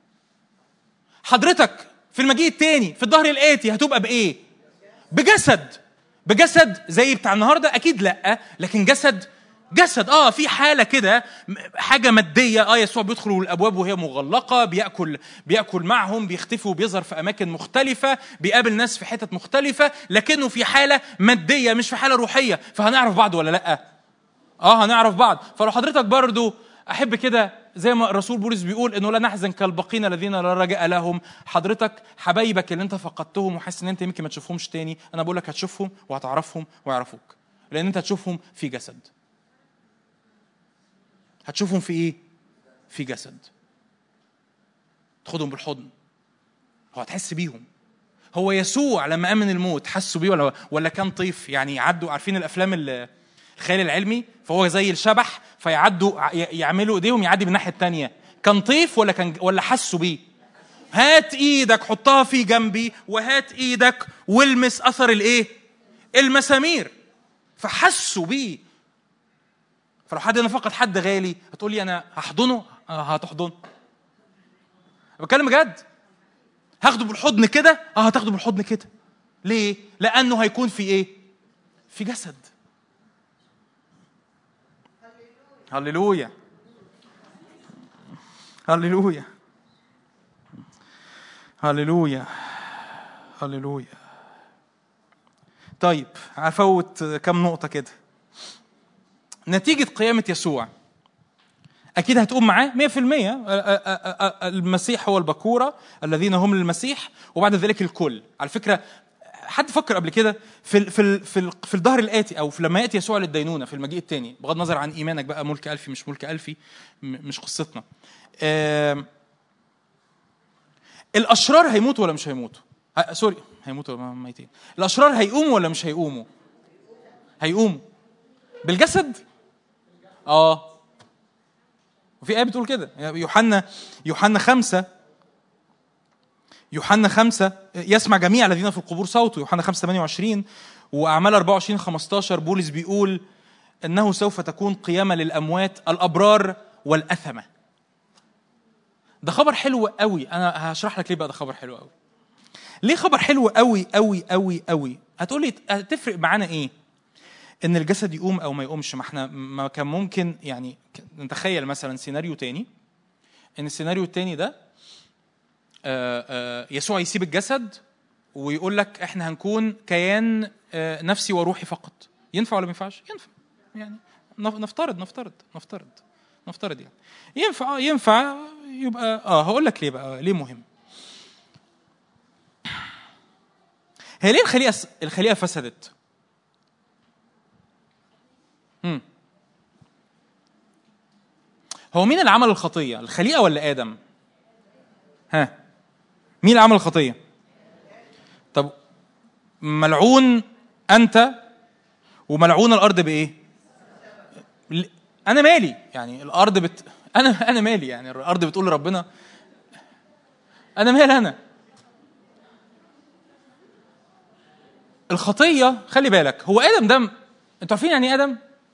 حضرتك في المجيء التاني في الظهر الاتي هتبقى بايه بجسد بجسد زي بتاع النهارده اكيد لا لكن جسد جسد اه في حاله كده م- حاجه ماديه اه يسوع بيدخل الابواب وهي مغلقه بياكل بياكل معهم بيختفي وبيظهر في اماكن مختلفه بيقابل ناس في حتت مختلفه لكنه في حاله ماديه مش في حاله روحيه فهنعرف بعض ولا لا اه هنعرف بعض فلو حضرتك برضو احب كده زي ما الرسول بولس بيقول انه لا نحزن كالباقين الذين لا رجاء لهم حضرتك حبايبك اللي انت فقدتهم وحاسس ان انت يمكن ما تشوفهمش تاني انا بقول لك هتشوفهم وهتعرفهم ويعرفوك لان انت هتشوفهم في جسد هتشوفهم في ايه في جسد تاخدهم بالحضن هو هتحس بيهم هو يسوع لما قام من الموت حسوا بيه ولا ولا كان طيف يعني يعدوا عارفين الافلام ال- الخيال العلمي فهو زي الشبح فيعدوا ع- ي- يعملوا ايديهم يعدي من الناحيه الثانيه كان طيف ولا كان ولا حسوا بيه هات ايدك حطها في جنبي وهات ايدك والمس اثر الايه المسامير فحسوا بيه فلو حد هنا فقد حد غالي هتقول لي انا هحضنه اه هتحضنه بتكلم بجد هاخده بالحضن كده اه هتاخده بالحضن كده ليه لانه هيكون في ايه في جسد هللويا هللويا هللويا هللويا طيب هفوت كم نقطة كده نتيجة قيامة يسوع أكيد هتقوم معاه 100% أ- أ- أ- أ- المسيح هو البكورة الذين هم للمسيح وبعد ذلك الكل على فكرة حد فكر قبل كده في ال في ال في, ال في الظهر الآتي أو في لما يأتي يسوع للدينونة في المجيء الثاني بغض النظر عن إيمانك بقى ملك ألفي مش ملك ألفي م- مش قصتنا آم، الأشرار هيموتوا ولا مش هيموتوا؟ ه- سوري هيموتوا ولا ميتين الأشرار هيقوموا ولا مش هيقوموا؟ هيقوموا بالجسد؟ اه وفي آية بتقول كده يوحنا يوحنا خمسة يوحنا خمسة يسمع جميع الذين في القبور صوته يوحنا خمسة 28 وأعمال 24 15 بولس بيقول إنه سوف تكون قيامة للأموات الأبرار والأثمة ده خبر حلو قوي أنا هشرح لك ليه بقى ده خبر حلو قوي ليه خبر حلو قوي قوي قوي قوي هتقولي هتفرق معانا ايه ان الجسد يقوم او ما يقومش ما احنا ما كان ممكن يعني ك- نتخيل مثلا سيناريو تاني ان السيناريو التاني ده آه، آه، يسوع يسيب الجسد ويقول لك احنا هنكون كيان آه، نفسي وروحي فقط ينفع ولا ما ينفعش ينفع يعني نف- نفترض نفترض نفترض نفترض يعني ينفع آه، ينفع يبقى اه هقول لك ليه بقى ليه مهم هي ليه الخليقه الخليقه فسدت مم. هو مين اللي عمل الخطيه الخليقه ولا ادم ها مين اللي عمل الخطيه طب ملعون انت وملعون الارض بايه ل- انا مالي يعني الارض بت انا انا مالي يعني الارض بتقول لربنا انا مالي انا الخطيه خلي بالك هو ادم ده انتوا عارفين يعني ايه ادم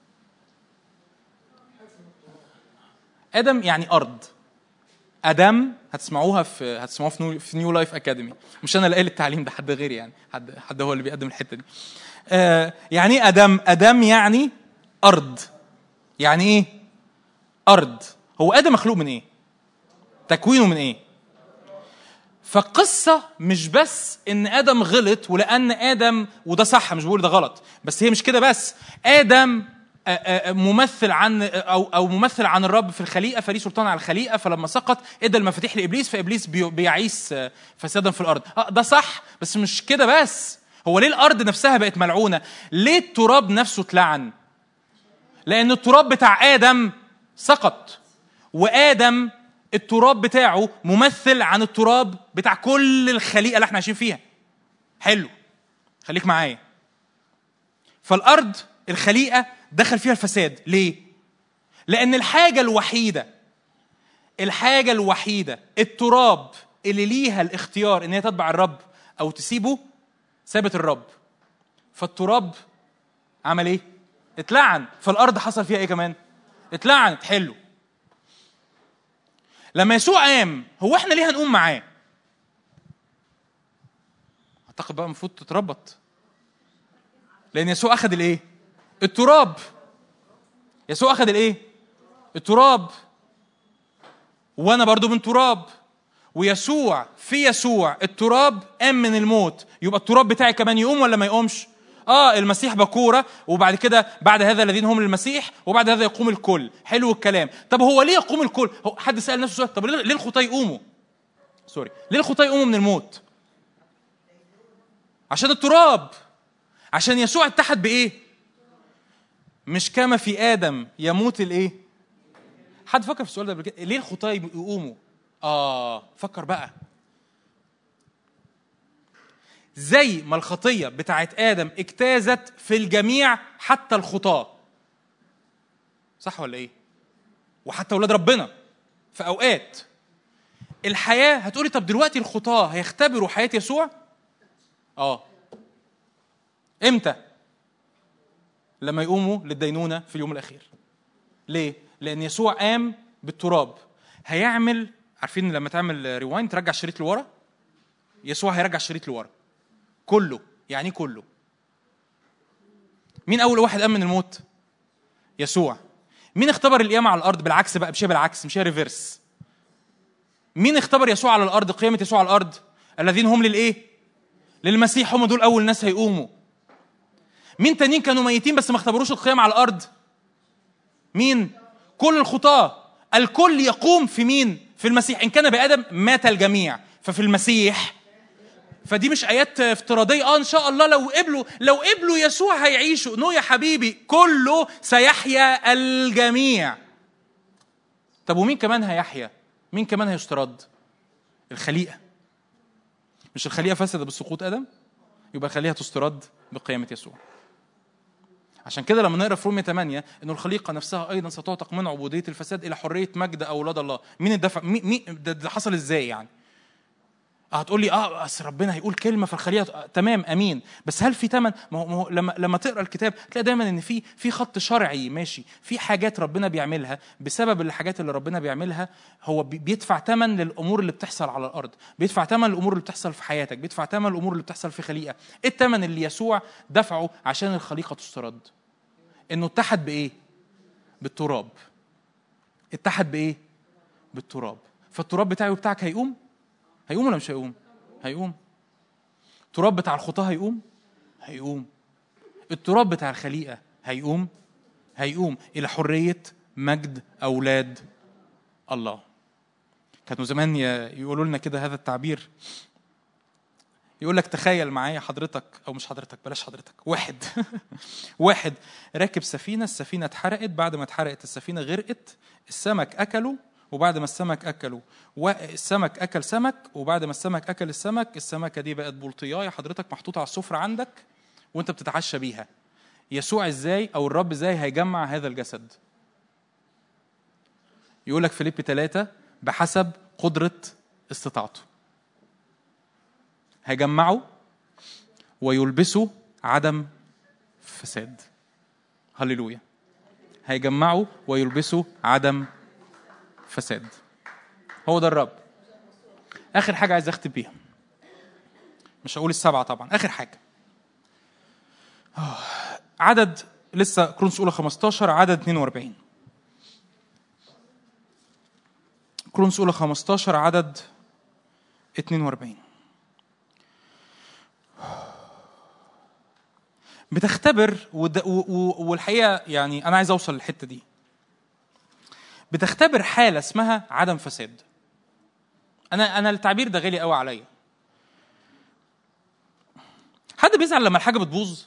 ادم يعني ارض ادم هتسمعوها في هتسمعوها في نيو, في نيو لايف اكاديمي مش انا اللي قايل التعليم ده حد غيري يعني حد حد هو اللي بيقدم الحته دي آه يعني ايه ادم ادم يعني ارض يعني ايه ارض هو ادم مخلوق من ايه تكوينه من ايه فالقصة مش بس إن آدم غلط ولأن آدم وده صح مش بقول ده غلط بس هي مش كده بس آدم آه، آه، ممثل عن او او ممثل عن الرب في الخليقه فليه سلطان على الخليقه فلما سقط ادى المفاتيح لابليس فابليس بي- بيعيش آه، فسادا في الارض اه ده صح بس مش كده بس هو ليه الارض نفسها بقت ملعونه ليه التراب نفسه اتلعن لان التراب بتاع ادم سقط وادم التراب بتاعه ممثل عن التراب بتاع كل الخليقه اللي احنا عايشين فيها حلو خليك معايا فالارض الخليقه دخل فيها الفساد ليه لان الحاجه الوحيده الحاجه الوحيده التراب اللي ليها الاختيار ان هي تتبع الرب او تسيبه سابت الرب فالتراب عمل ايه اتلعن فالارض حصل فيها ايه كمان اتلعنت حلو لما يسوع قام هو احنا ليه هنقوم معاه اعتقد بقى المفروض تتربط لان يسوع اخذ الايه التراب يسوع اخذ الايه التراب وانا برضو من تراب ويسوع في يسوع التراب قام من الموت يبقى التراب بتاعي كمان يقوم ولا ما يقومش اه المسيح بكوره وبعد كده بعد هذا الذين هم للمسيح وبعد هذا يقوم الكل حلو الكلام طب هو ليه يقوم الكل هو حد سال نفسه سؤال طب ليه الخطاه يقوموا سوري ليه الخطاه يقوموا من الموت عشان التراب عشان يسوع اتحد بايه مش كما في ادم يموت الايه حد فكر في السؤال ده قبل كده ليه الخطاه يقوموا اه فكر بقى زي ما الخطيه بتاعت ادم اجتازت في الجميع حتى الخطاه صح ولا ايه وحتى اولاد ربنا في اوقات الحياه هتقولي طب دلوقتي الخطاه هيختبروا حياه يسوع اه امتى لما يقوموا للدينونه في اليوم الاخير ليه لان يسوع قام بالتراب هيعمل عارفين لما تعمل ريوايند ترجع الشريط لورا يسوع هيرجع الشريط لورا كله يعني كله مين اول واحد قام من الموت يسوع مين اختبر القيامه على الارض بالعكس بقى مش بالعكس مش ريفرس مين اختبر يسوع على الارض قيامه يسوع على الارض الذين هم للايه للمسيح هم دول اول ناس هيقوموا مين تانيين كانوا ميتين بس ما اختبروش القيامه على الارض مين كل الخطاه الكل يقوم في مين في المسيح ان كان بادم مات الجميع ففي المسيح فدي مش ايات افتراضيه اه ان شاء الله لو قبلوا لو قبلوا يسوع هيعيشوا نو يا حبيبي كله سيحيا الجميع طب ومين كمان هيحيا مين كمان هيسترد الخليقه مش الخليقه فسدت بسقوط ادم يبقى الخليقه تسترد بقيامه يسوع عشان كده لما نقرا في رومية 8 انه الخليقه نفسها ايضا ستعتق من عبوديه الفساد الى حريه مجد اولاد الله مين الدفع مين, مين ده, ده حصل ازاي يعني هتقول لي اه اصل ربنا هيقول كلمه في الخليقه آه تمام امين بس هل في ثمن ما هو, ما هو لما لما تقرا الكتاب تلاقي دايما ان في في خط شرعي ماشي في حاجات ربنا بيعملها بسبب الحاجات اللي ربنا بيعملها هو بيدفع ثمن للامور اللي بتحصل على الارض بيدفع ثمن للامور اللي بتحصل في حياتك بيدفع ثمن للامور اللي بتحصل في خليقه ايه الثمن اللي يسوع دفعه عشان الخليقه تسترد انه اتحد بايه بالتراب اتحد بايه بالتراب فالتراب بتاعي وبتاعك هيقوم هيقوم ولا مش هيقوم هيقوم التراب بتاع الخطاه هيقوم هيقوم التراب بتاع الخليقه هيقوم هيقوم الى حريه مجد اولاد الله كانوا زمان يقولوا لنا كده هذا التعبير يقول لك تخيل معايا حضرتك او مش حضرتك بلاش حضرتك واحد واحد راكب سفينه السفينه اتحرقت بعد ما اتحرقت السفينه غرقت السمك اكله وبعد ما السمك اكله والسمك اكل سمك وبعد ما السمك اكل السمك السمكه دي بقت بلطيايه حضرتك محطوطه على السفره عندك وانت بتتعشى بيها يسوع ازاي او الرب ازاي هيجمع هذا الجسد يقول لك فيليب ثلاثة بحسب قدرة استطاعته هيجمعوا ويلبسوا عدم فساد هللويا هيجمعوا ويلبسوا عدم فساد هو ده الرب اخر حاجه عايز اختم بيها مش هقول السبعه طبعا اخر حاجه عدد لسه كرونس اولى 15 عدد 42 كرونس اولى 15 عدد 42 بتختبر والحقيقه يعني انا عايز اوصل للحته دي بتختبر حاله اسمها عدم فساد انا انا التعبير ده غالي قوي عليا حد بيزعل لما الحاجه بتبوظ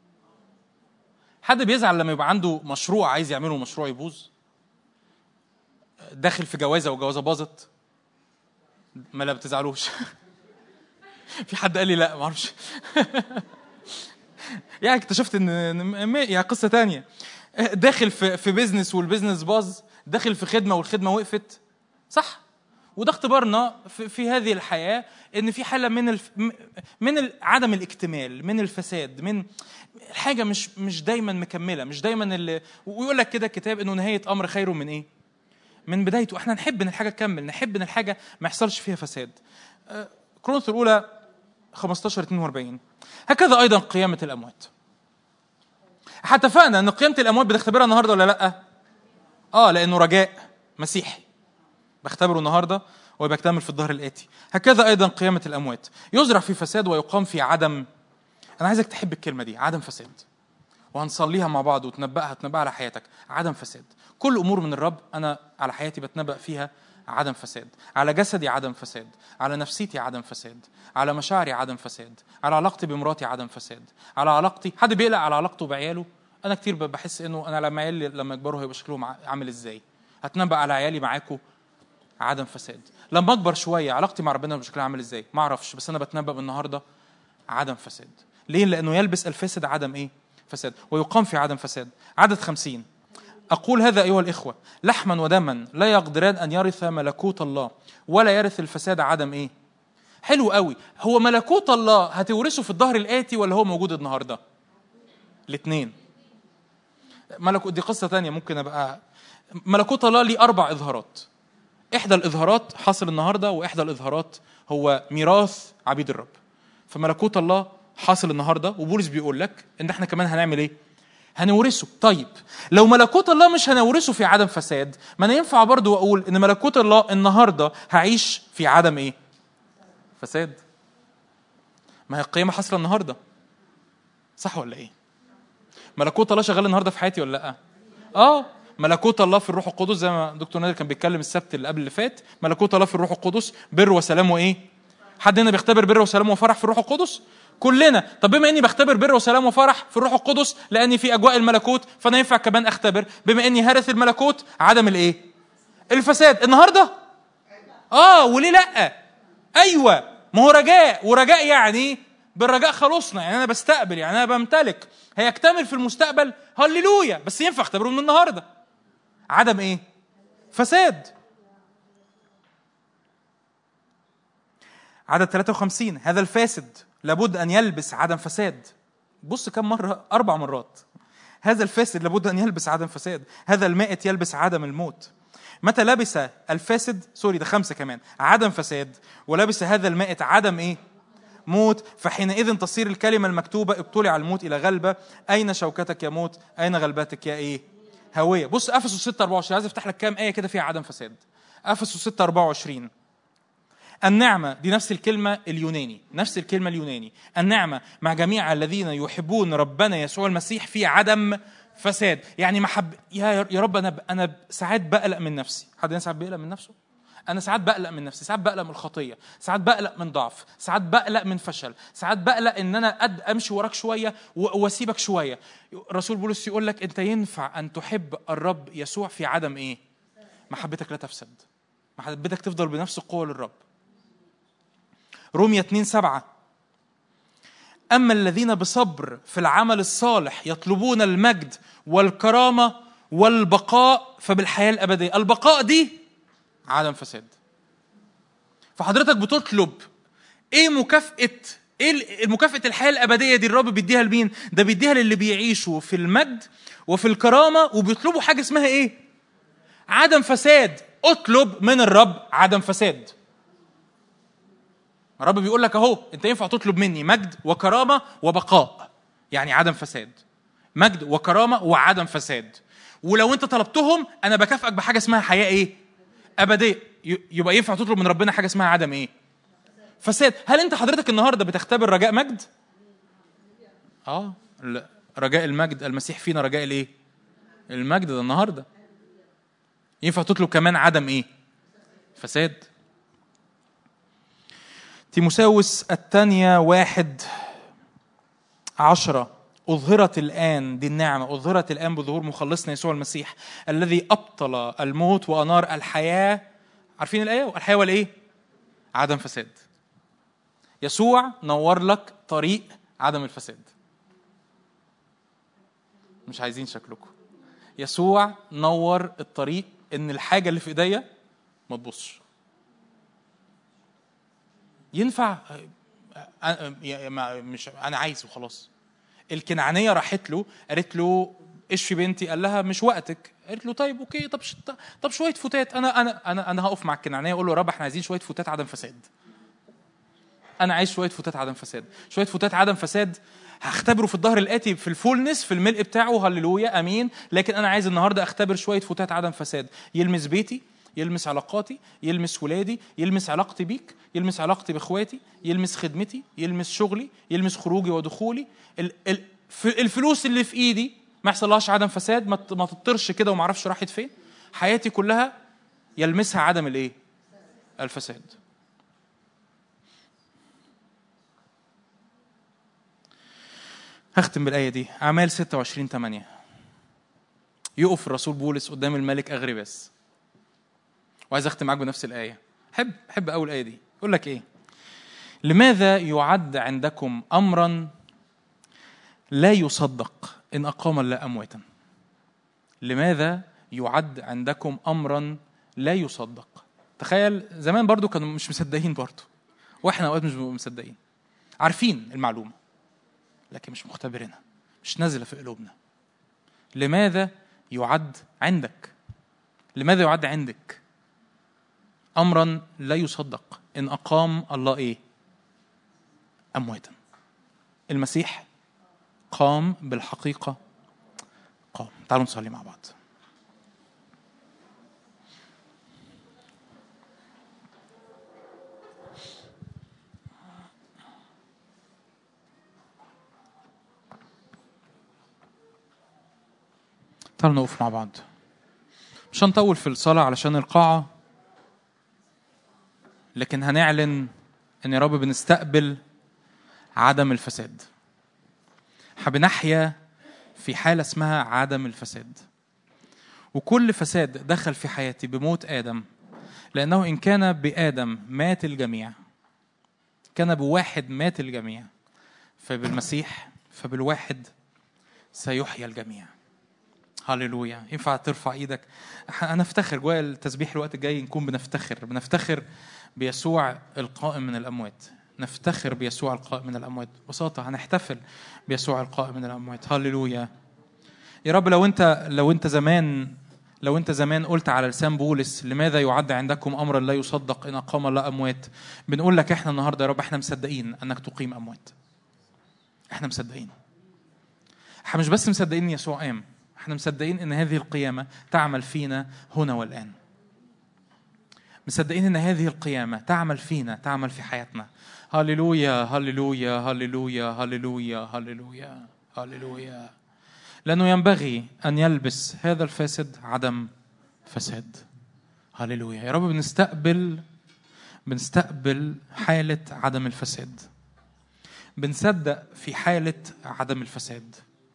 حد بيزعل لما يبقى عنده مشروع عايز يعمله مشروع يبوظ داخل في جوازه وجوازه باظت ما لا بتزعلوش في حد قال لي لا ما اعرفش يعني اكتشفت ان يعني قصه تانية داخل في في بيزنس والبيزنس باظ داخل في خدمه والخدمه وقفت صح وده اختبارنا في, في هذه الحياه ان في حاله من الف من عدم الاكتمال من الفساد من الحاجه مش مش دايما مكمله مش دايما اللي ويقول لك كده الكتاب انه نهايه امر خير من ايه من بدايته احنا نحب ان الحاجه تكمل نحب ان الحاجه ما يحصلش فيها فساد كرونس الاولى 15 42 هكذا ايضا قيامه الاموات اتفقنا ان قيامه الاموات بنختبرها النهارده ولا لا اه لانه رجاء مسيحي بختبره النهارده وبيكتمل في الظهر الاتي هكذا ايضا قيامه الاموات يزرع في فساد ويقام في عدم انا عايزك تحب الكلمه دي عدم فساد وهنصليها مع بعض وتنبأها تنبأها على حياتك عدم فساد كل امور من الرب انا على حياتي بتنبأ فيها عدم فساد على جسدي عدم فساد على نفسيتي عدم فساد على مشاعري عدم فساد على علاقتي بمراتي عدم فساد على علاقتي حد بيقلق على علاقته بعياله انا كتير بحس انه انا لما عيالي لما يكبروا هيبقى شكلهم عامل ازاي هتنبأ على عيالي معاكم عدم فساد لما اكبر شويه علاقتي مع ربنا بشكلها عامل ازاي ما اعرفش بس انا بتنبأ النهارده عدم فساد ليه لانه يلبس الفاسد عدم ايه فساد ويقام في عدم فساد عدد خمسين أقول هذا أيها الإخوة لحما ودما لا يقدران أن يرث ملكوت الله ولا يرث الفساد عدم إيه حلو قوي هو ملكوت الله هتورثه في الظهر الآتي ولا هو موجود النهاردة الاثنين ملكوت دي قصة تانية ممكن أبقى ملكوت الله ليه أربع إظهارات إحدى الإظهارات حاصل النهاردة وإحدى الإظهارات هو ميراث عبيد الرب فملكوت الله حاصل النهاردة وبولس بيقول لك إن إحنا كمان هنعمل إيه هنورثه طيب لو ملكوت الله مش هنورثه في عدم فساد ما انا ينفع برضو اقول ان ملكوت الله النهارده هعيش في عدم ايه فساد ما هي القيامه حاصله النهارده صح ولا ايه ملكوت الله شغال النهارده في حياتي ولا لا اه ملكوت الله في الروح القدس زي ما دكتور نادر كان بيتكلم السبت اللي قبل اللي فات ملكوت الله في الروح القدس بر وسلام وايه حد هنا بيختبر بر وسلام وفرح في الروح القدس كلنا طب بما اني بختبر بر وسلام وفرح في الروح القدس لاني في اجواء الملكوت فانا ينفع كمان اختبر بما اني هارث الملكوت عدم الايه الفساد النهارده اه وليه لا ايوه ما هو رجاء ورجاء يعني بالرجاء خلصنا يعني انا بستقبل يعني انا بمتلك هيكتمل في المستقبل هللويا بس ينفع اختبره من النهارده عدم ايه فساد عدد 53 هذا الفاسد لابد أن يلبس عدم فساد بص كم مرة أربع مرات هذا الفاسد لابد أن يلبس عدم فساد هذا المائت يلبس عدم الموت متى لبس الفاسد سوري ده خمسة كمان عدم فساد ولبس هذا المائت عدم إيه موت فحينئذ تصير الكلمة المكتوبة ابتلع الموت إلى غلبة أين شوكتك يا موت أين غلبتك يا إيه هوية بص أفسس 6 24 عايز أفتح لك كام آية كده فيها عدم فساد أفسس 6 24 النعمة دي نفس الكلمة اليوناني نفس الكلمة اليوناني النعمة مع جميع الذين يحبون ربنا يسوع المسيح في عدم فساد يعني محب يا يا رب انا انا ساعات بقلق من نفسي حد ساعات بيقلق من نفسه انا ساعات بقلق من نفسي ساعات بقلق من الخطيه ساعات بقلق من ضعف ساعات بقلق من فشل ساعات بقلق ان انا قد امشي وراك شويه واسيبك شويه رسول بولس يقول لك انت ينفع ان تحب الرب يسوع في عدم ايه محبتك لا تفسد محبتك تفضل بنفس القوه للرب رومية 2 7 أما الذين بصبر في العمل الصالح يطلبون المجد والكرامة والبقاء فبالحياة الأبدية البقاء دي عدم فساد فحضرتك بتطلب ايه مكافأة ايه المكافأة الحياة الأبدية دي الرب بيديها لمين؟ ده بيديها للي بيعيشوا في المجد وفي الكرامة وبيطلبوا حاجة اسمها ايه؟ عدم فساد اطلب من الرب عدم فساد الرب بيقول لك اهو انت ينفع تطلب مني مجد وكرامه وبقاء يعني عدم فساد مجد وكرامه وعدم فساد ولو انت طلبتهم انا بكافئك بحاجه اسمها حياه ايه ابديه يبقى ينفع تطلب من ربنا حاجه اسمها عدم ايه فساد هل انت حضرتك النهارده بتختبر رجاء مجد اه لا. رجاء المجد المسيح فينا رجاء الايه المجد ده النهارده ينفع تطلب كمان عدم ايه فساد تيموساوس الثانية واحد عشرة أظهرت الآن دي النعمة أظهرت الآن بظهور مخلصنا يسوع المسيح الذي أبطل الموت وأنار الحياة عارفين الآية؟ الحياة والإيه؟ عدم فساد يسوع نور لك طريق عدم الفساد مش عايزين شكلكم يسوع نور الطريق ان الحاجه اللي في ايديا ما تبصش ينفع مش انا عايز وخلاص الكنعانيه راحت له قالت له ايش في بنتي قال لها مش وقتك قالت له طيب اوكي طب طب شويه فتات انا انا انا انا هقف مع الكنعانيه اقول له يا رب احنا عايزين شويه فتات عدم فساد انا عايز شويه فتات عدم فساد شويه فتات عدم فساد هختبره في الظهر الاتي في الفولنس في الملء بتاعه هللويا امين لكن انا عايز النهارده اختبر شويه فتات عدم فساد يلمس بيتي يلمس علاقاتي يلمس ولادي يلمس علاقتي بيك يلمس علاقتي باخواتي يلمس خدمتي يلمس شغلي يلمس خروجي ودخولي ال- ال- ف- الفلوس اللي في ايدي ما يحصلهاش عدم فساد ما ت- ما تطرش كده وما اعرفش راحت فين حياتي كلها يلمسها عدم الايه الفساد هختم بالآية دي أعمال 26 8 يقف الرسول بولس قدام الملك أغرباس وعايز أختم معاك بنفس الآية حب حب أول الآية دي يقول لك إيه لماذا يعد عندكم أمرا لا يصدق إن أقام الله أمواتا لماذا يعد عندكم أمرا لا يصدق تخيل زمان برضو كانوا مش مصدقين برضو واحنا اوقات مش بنبقى مصدقين عارفين المعلومه لكن مش مختبرينها مش نازله في قلوبنا لماذا يعد عندك لماذا يعد عندك امرا لا يصدق ان اقام الله ايه امواتا المسيح قام بالحقيقه قام تعالوا نصلي مع بعض تعالوا نقف مع بعض مش هنطول في الصلاة علشان القاعة لكن هنعلن ان يا رب بنستقبل عدم الفساد بنحيا في حالة اسمها عدم الفساد وكل فساد دخل في حياتي بموت آدم لأنه إن كان بآدم مات الجميع كان بواحد مات الجميع فبالمسيح فبالواحد سيحيا الجميع هللويا ينفع ترفع ايدك انا افتخر جوايا التسبيح الوقت الجاي نكون بنفتخر بنفتخر بيسوع القائم من الاموات نفتخر بيسوع القائم من الاموات ببساطه هنحتفل بيسوع القائم من الاموات هللويا يا رب لو انت لو انت زمان لو انت زمان قلت على لسان بولس لماذا يعد عندكم امرا لا يصدق ان اقام الله اموات بنقول لك احنا النهارده يا رب احنا مصدقين انك تقيم اموات احنا مصدقين احنا مش بس مصدقين ان يسوع قام احنا مصدقين ان هذه القيامه تعمل فينا هنا والان مصدقين ان هذه القيامه تعمل فينا تعمل في حياتنا هللويا هللويا هللويا هللويا هللويا هللويا لانه ينبغي ان يلبس هذا الفاسد عدم فساد هللويا يا رب بنستقبل بنستقبل حاله عدم الفساد بنصدق في حاله عدم الفساد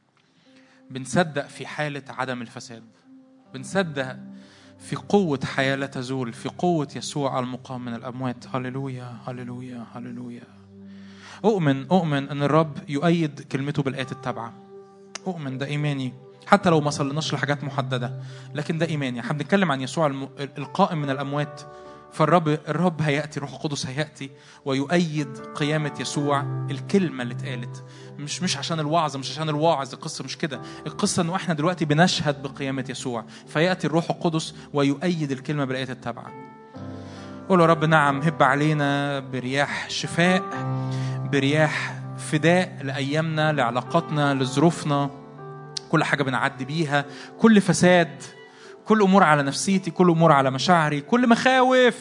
بنصدق في حالة عدم الفساد بنصدق في قوة حياة لا تزول في قوة يسوع المقام من الأموات هللويا هللويا هللويا أؤمن أؤمن أن الرب يؤيد كلمته بالآيات التابعة أؤمن ده إيماني حتى لو ما صليناش لحاجات محددة لكن ده إيماني احنا بنتكلم عن يسوع الم... القائم من الأموات فالرب الرب هيأتي روح القدس هيأتي ويؤيد قيامة يسوع الكلمة اللي اتقالت مش مش عشان الوعظ مش عشان الواعظ القصة مش كده القصة انه احنا دلوقتي بنشهد بقيامة يسوع فيأتي الروح القدس ويؤيد الكلمة بالآيات التابعة قول يا رب نعم هب علينا برياح شفاء برياح فداء لأيامنا لعلاقاتنا لظروفنا كل حاجة بنعدي بيها كل فساد كل امور على نفسيتي كل امور على مشاعري كل مخاوف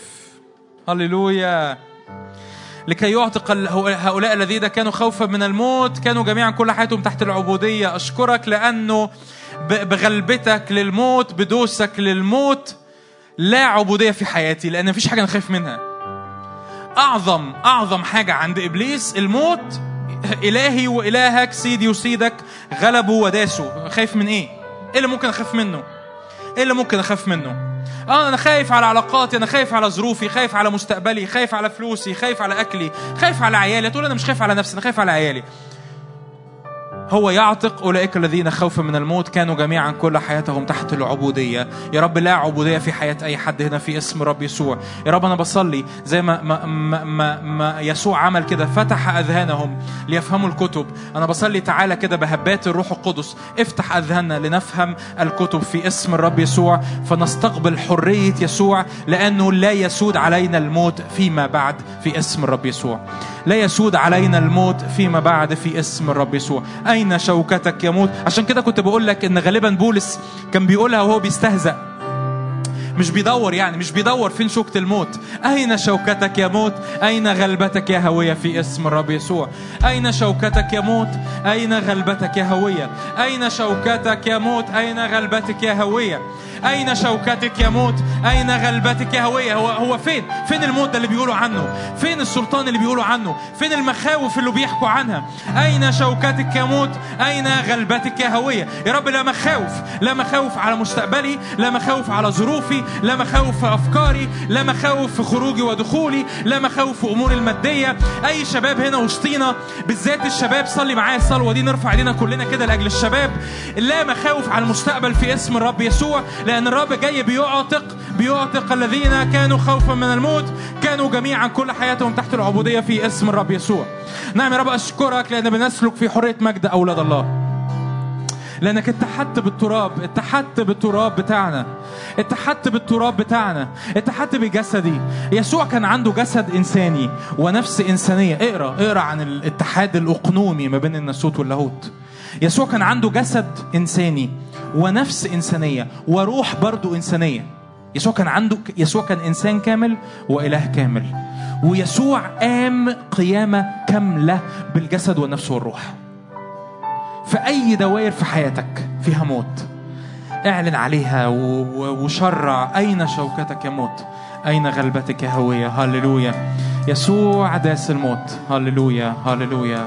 هللويا لكي يعتق هؤلاء الذين كانوا خوفا من الموت كانوا جميعا كل حياتهم تحت العبوديه اشكرك لانه بغلبتك للموت بدوسك للموت لا عبوديه في حياتي لان مفيش حاجه انا خايف منها اعظم اعظم حاجه عند ابليس الموت الهي والهك سيدي وسيدك غلبوا وداسوا خايف من ايه ايه اللي ممكن اخاف منه ايه اللي ممكن اخاف منه اه انا خايف على علاقاتي انا خايف على ظروفي خايف على مستقبلي خايف على فلوسي خايف على اكلي خايف على عيالي تقول انا مش خايف على نفسي انا خايف على عيالي هو يعتق اولئك الذين خوفا من الموت كانوا جميعا كل حياتهم تحت العبوديه يا رب لا عبوديه في حياه اي حد هنا في اسم رب يسوع يا رب انا بصلي زي ما ما ما, ما, ما يسوع عمل كده فتح اذهانهم ليفهموا الكتب انا بصلي تعالى كده بهبات الروح القدس افتح اذهاننا لنفهم الكتب في اسم الرب يسوع فنستقبل حريه يسوع لانه لا يسود علينا الموت فيما بعد في اسم الرب يسوع لا يسود علينا الموت فيما بعد في اسم الرب يسوع أين شوكتك يا موت عشان كده كنت بقول لك إن غالبا بولس كان بيقولها وهو بيستهزأ مش بيدور يعني مش بيدور فين شوكة الموت أين شوكتك يا موت أين غلبتك يا هوية في اسم الرب يسوع أين شوكتك يا موت أين غلبتك يا هوية أين شوكتك يا موت أين غلبتك يا هوية أين شوكتك يا موت أين غلبتك يا هوية هو هو فين فين الموت ده اللي بيقولوا عنه فين السلطان اللي بيقولوا عنه فين المخاوف اللي بيحكوا عنها أين شوكتك يا موت أين غلبتك يا هوية يا رب لا مخاوف لا مخاوف على مستقبلي لا مخاوف على ظروفي لا مخاوف في أفكاري لا مخاوف في خروجي ودخولي لا مخاوف في أموري المادية أي شباب هنا وسطينا بالذات الشباب صلي معايا الصلوة دي نرفع ايدينا كلنا كده لأجل الشباب لا مخاوف على المستقبل في اسم الرب يسوع لأن الرب جاي بيعتق بيعتق الذين كانوا خوفا من الموت كانوا جميعا كل حياتهم تحت العبودية في اسم الرب يسوع نعم يا رب أشكرك لأن بنسلك في حرية مجد أولاد الله لانك اتحدت بالتراب اتحدت بالتراب بتاعنا اتحدت بالتراب بتاعنا اتحدت بجسدي يسوع كان عنده جسد انساني ونفس انسانيه اقرا اقرا عن الاتحاد الاقنومي ما بين الناسوت واللاهوت يسوع كان عنده جسد انساني ونفس انسانيه وروح برضو انسانيه يسوع كان عنده يسوع كان انسان كامل واله كامل ويسوع قام قيامه كامله بالجسد والنفس والروح في أي دوائر في حياتك فيها موت اعلن عليها وشرع أين شوكتك يا موت أين غلبتك يا هوية هللويا يسوع داس الموت هللويا هللويا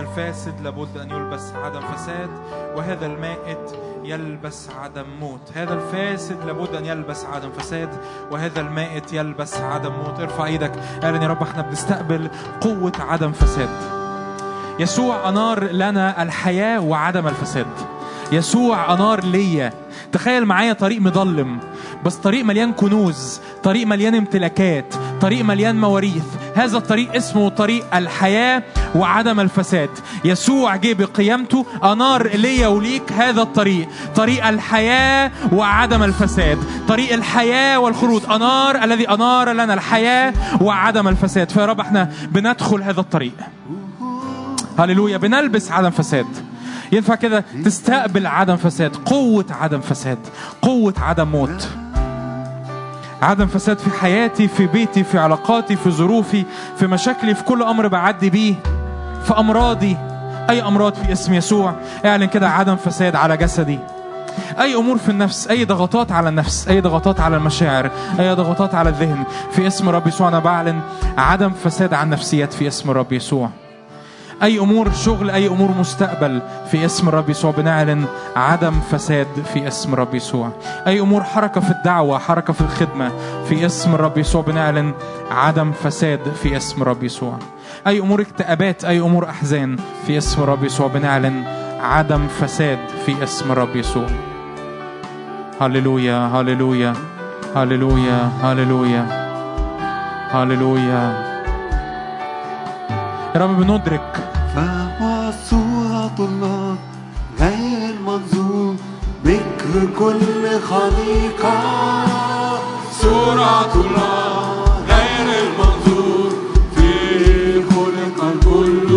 الفاسد لابد أن يلبس عدم فساد وهذا المائت يلبس عدم موت هذا الفاسد لابد أن يلبس عدم فساد وهذا المائت يلبس عدم موت ارفع ايدك اعلن يا رب احنا بنستقبل قوة عدم فساد يسوع أنار لنا الحياة وعدم الفساد يسوع أنار ليا تخيل معايا طريق مظلم بس طريق مليان كنوز طريق مليان امتلاكات طريق مليان مواريث هذا الطريق اسمه طريق الحياة وعدم الفساد يسوع جه بقيامته أنار ليا وليك هذا الطريق طريق الحياة وعدم الفساد طريق الحياة والخروج أنار الذي أنار لنا الحياة وعدم الفساد فيا رب احنا بندخل هذا الطريق هللويا بنلبس عدم فساد ينفع كده تستقبل عدم فساد قوة عدم فساد قوة عدم موت عدم فساد في حياتي في بيتي في علاقاتي في ظروفي في مشاكلي في كل أمر بعدي بيه في أمراضي أي أمراض في اسم يسوع اعلن كده عدم فساد على جسدي أي أمور في النفس أي ضغطات على النفس أي ضغطات على المشاعر أي ضغطات على الذهن في اسم رب يسوع أنا بعلن عدم فساد على النفسيات في اسم رب يسوع أي أمور شغل أي أمور مستقبل في اسم الرب يسوع بنعلن عدم فساد في اسم الرب يسوع أي أمور حركة في الدعوة حركة في الخدمة في اسم الرب يسوع بنعلن عدم فساد في اسم الرب يسوع أي أمور اكتئابات أي أمور أحزان في اسم الرب يسوع بنعلن عدم فساد في اسم الرب يسوع هللويا هللويا هللويا هللويا هللويا يا رب بندرك فهو صورة الله غير المنظور بكر كل خليقة صورة الله غير المنظور في خلق الكل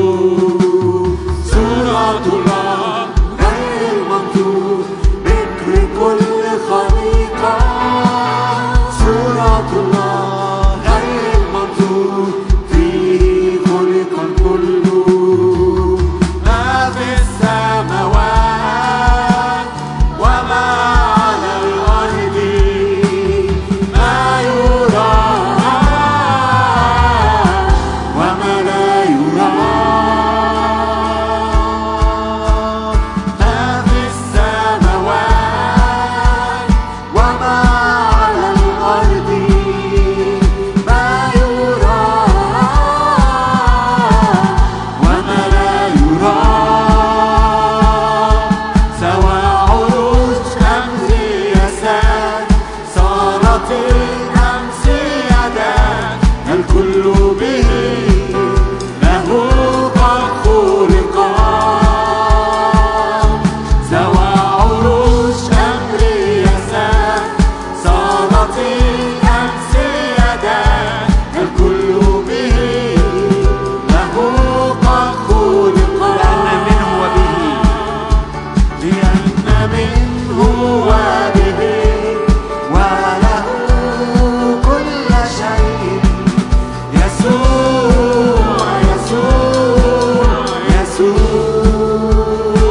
صورة الله غير المنظور بكر كل خليقة صورة الله غير المنظور في خلق الكل ما في السماوات وما على الأرض ما يرى وما لا يرى ما في السماوات وما على الأرض ما يرى وما لا يرى سواء عروش أم سياسات صارت أم سيادات الكل به له قد خلقا سواء عروش أم رياسات صارت أم سيادات الكل به له قد خلقا لأن منه وبه لأن منه وبه وله كل شيء يسوع يسوع يسوع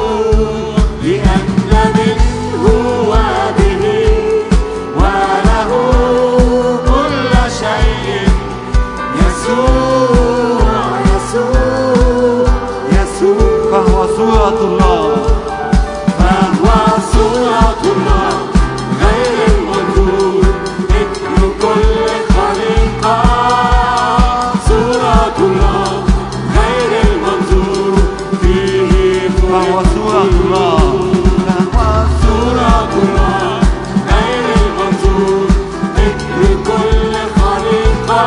لأن منه وبه وله كل شيء يسوع يسوع يسوع فهو صورة الله فهو صورة الله غير المنظور ذكر كل خليقة صورة الله غير المنظور فيه فهو صورة الله فهو صورة الله غير المنظور ذكر كل خليقة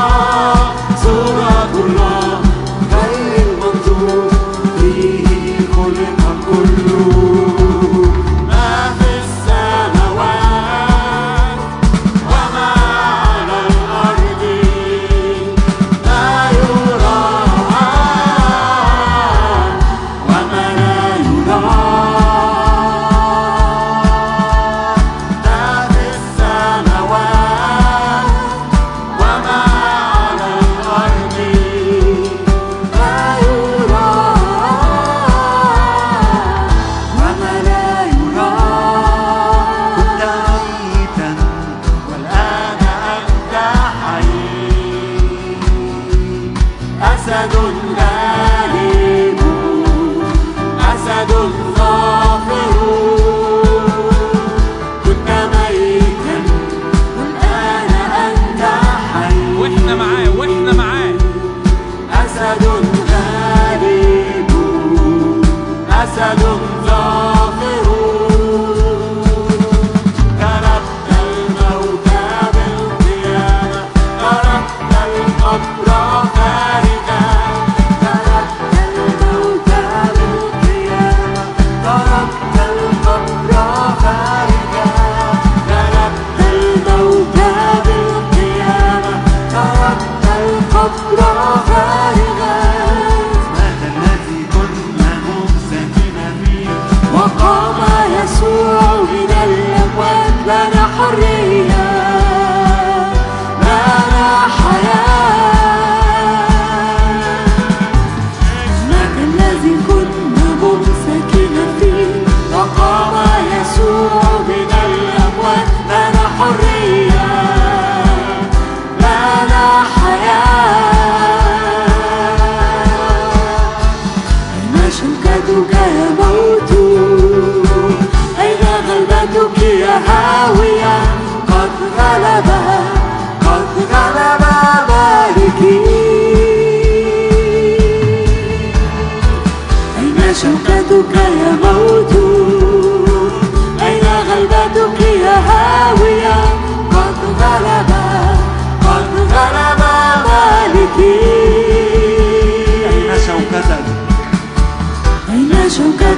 صورة الله غير المنظور فيه خلق الكل ما في السماوات وما على الأرض لا يرى وما لا يرى ما في السماوات وما على الأرض لا يرى وما لا يرى كنت ميتا والآن أنت حي أسد غالب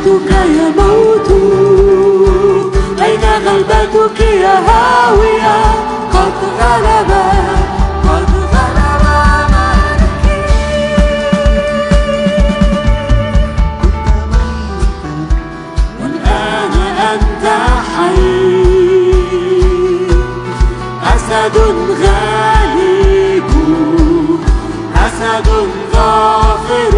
شوكتك يا موت أين غلبتك يا هاوية قد غلب قد غلب ملكي والآن أنت حي أسد غالب أسد ظافر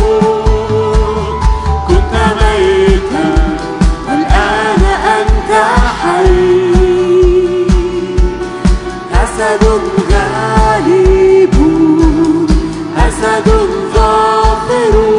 كنت ميتا والآن أنت حي أسد غالب أسد ظافر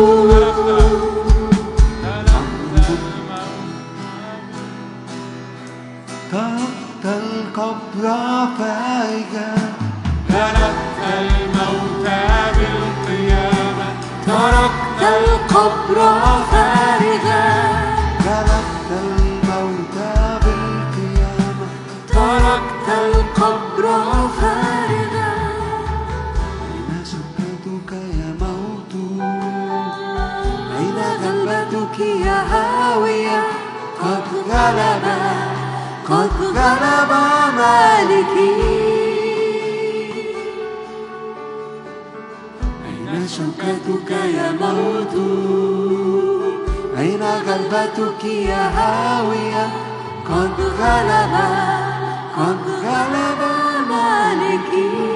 تركت القبر فارغا تركت الموت بالقيامة تركت القبر فارغا تركت الموت بالقيامة تركت القبر فارغا أين سكتك يا موت أين غلبتك يا هاوية قد غلب قد غلب مالكي أين شوكتك يا موت أين غلبتك يا هاوية قد غلب قد غلب مالكي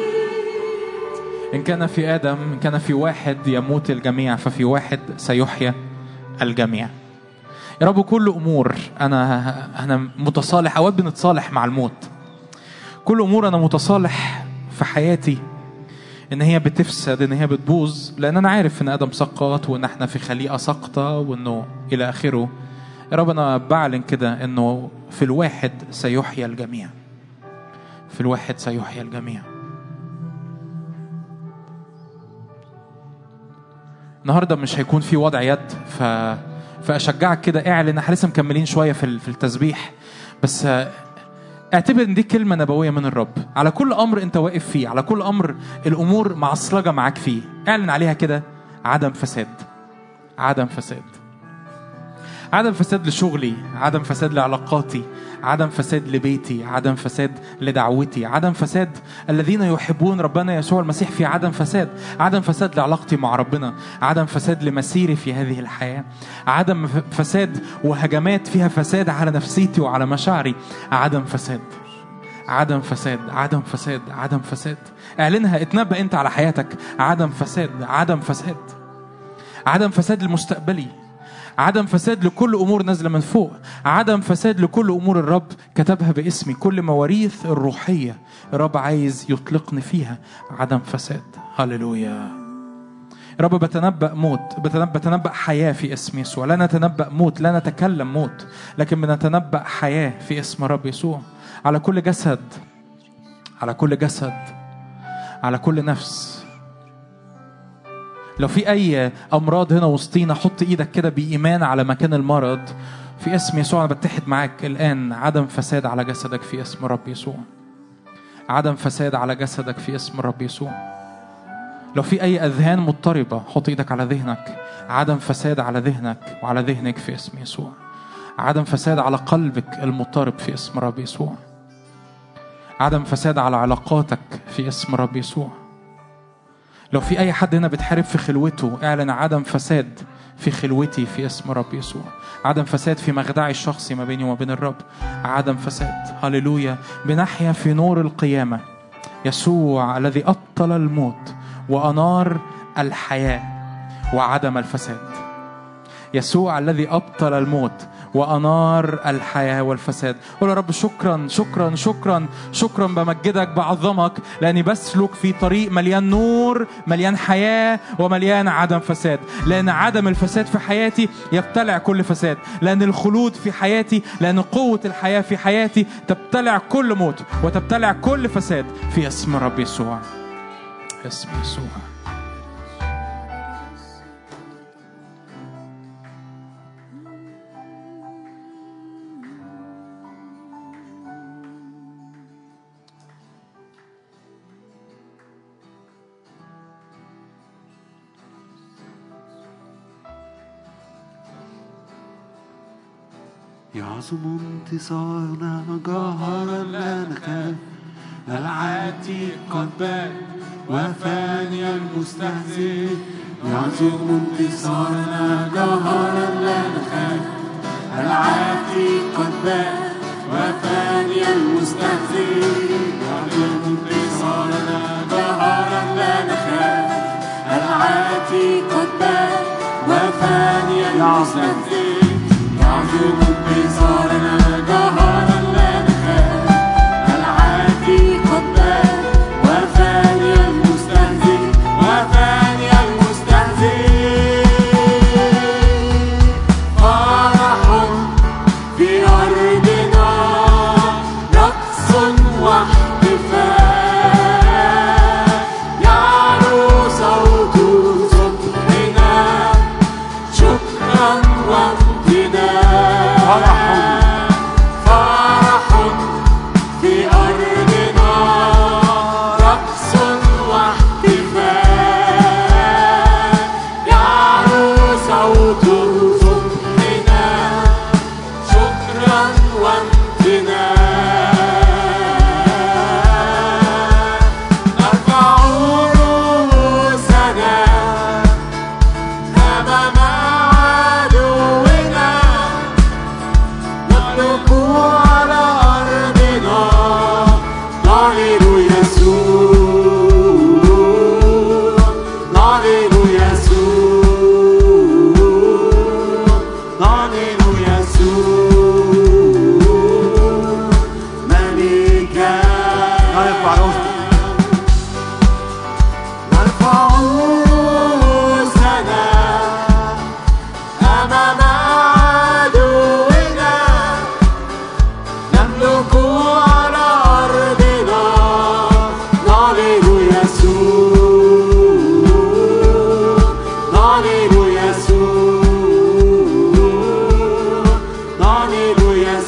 إن كان في آدم إن كان في واحد يموت الجميع ففي واحد سيحيا الجميع يا رب كل أمور أنا أنا متصالح أوقات بنتصالح مع الموت كل أمور أنا متصالح في حياتي إن هي بتفسد إن هي بتبوظ لأن أنا عارف إن آدم سقط وإن إحنا في خليقة ساقطة وإنه إلى آخره يا رب أنا بعلن كده إنه في الواحد سيحيا الجميع في الواحد سيحيا الجميع النهارده مش هيكون في وضع يد ف فاشجعك كده اعلن احنا لسه مكملين شويه في ال- في التسبيح بس آه، اعتبر ان دي كلمه نبويه من الرب على كل امر انت واقف فيه على كل امر الامور معصلجه معاك فيه اعلن عليها كده عدم فساد عدم فساد عدم فساد لشغلي عدم فساد لعلاقاتي عدم فساد لبيتي عدم فساد لدعوتي عدم فساد الذين يحبون ربنا يسوع المسيح في عدم فساد عدم فساد لعلاقتي مع ربنا عدم فساد لمسيري في هذه الحياة عدم ف- فساد وهجمات فيها فساد على نفسيتي وعلى مشاعري عدم فساد عدم فساد عدم فساد عدم فساد اعلنها اتنبأ انت على حياتك عدم فساد عدم فساد عدم فساد لمستقبلي عدم فساد لكل امور نازله من فوق عدم فساد لكل امور الرب كتبها باسمي كل مواريث الروحيه الرب عايز يطلقني فيها عدم فساد هللويا رب بتنبأ موت بتنبأ, بتنبأ حياة في اسم يسوع لا نتنبأ موت لا نتكلم موت لكن بنتنبأ حياة في اسم رب يسوع على كل جسد على كل جسد على كل نفس لو في اي امراض هنا وسطينا حط ايدك كده بايمان على مكان المرض في اسم يسوع انا بتحد معاك الان عدم فساد على جسدك في اسم رب يسوع عدم فساد على جسدك في اسم رب يسوع لو في اي اذهان مضطربه حط ايدك على ذهنك عدم فساد على ذهنك وعلى ذهنك في اسم يسوع عدم فساد على قلبك المضطرب في اسم رب يسوع عدم فساد على علاقاتك في اسم رب يسوع لو في اي حد هنا بتحارب في خلوته اعلن عدم فساد في خلوتي في اسم رب يسوع عدم فساد في مخدعي الشخصي ما بيني وما بين الرب عدم فساد هللويا بنحيا في نور القيامه يسوع الذي ابطل الموت وانار الحياه وعدم الفساد يسوع الذي ابطل الموت وانار الحياه والفساد قول يا رب شكرا شكرا شكرا شكرا بمجدك بعظمك لاني بسلك في طريق مليان نور مليان حياه ومليان عدم فساد لان عدم الفساد في حياتي يبتلع كل فساد لان الخلود في حياتي لان قوه الحياه في حياتي تبتلع كل موت وتبتلع كل فساد في اسم رب يسوع اسم يسوع يعظم انتصارنا جهرا لا نخاف العاتي قد بان وفاني المستهزئ يعظم انتصارنا جهرا لا نخاف العاتي قد بان وفاني المستهزئ يعظم انتصارنا جهرا لا نخاف العاتي قد بان وفاني المستهزئ يعظم انتصارنا جهرا لا نخاف العاتي قد بان وفاني المستهزئ وفاني المستهزئ فرح في أرضنا رقص واحتفال يعلو صوت صبحنا شكرا وامتنان فرح في أرضنا رقص واحتفال يعلو صوت صبحنا شكرا وامتنان نرفع رؤوسنا أمام عدونا نملك على أرضنا نعلن يسوع نعلن يسوع نعلن يسوع ملكا نرفع نرفع رؤوسنا أمام عدونا نملك على أرضنا نعلن يسوع نعلن يسوع نعلن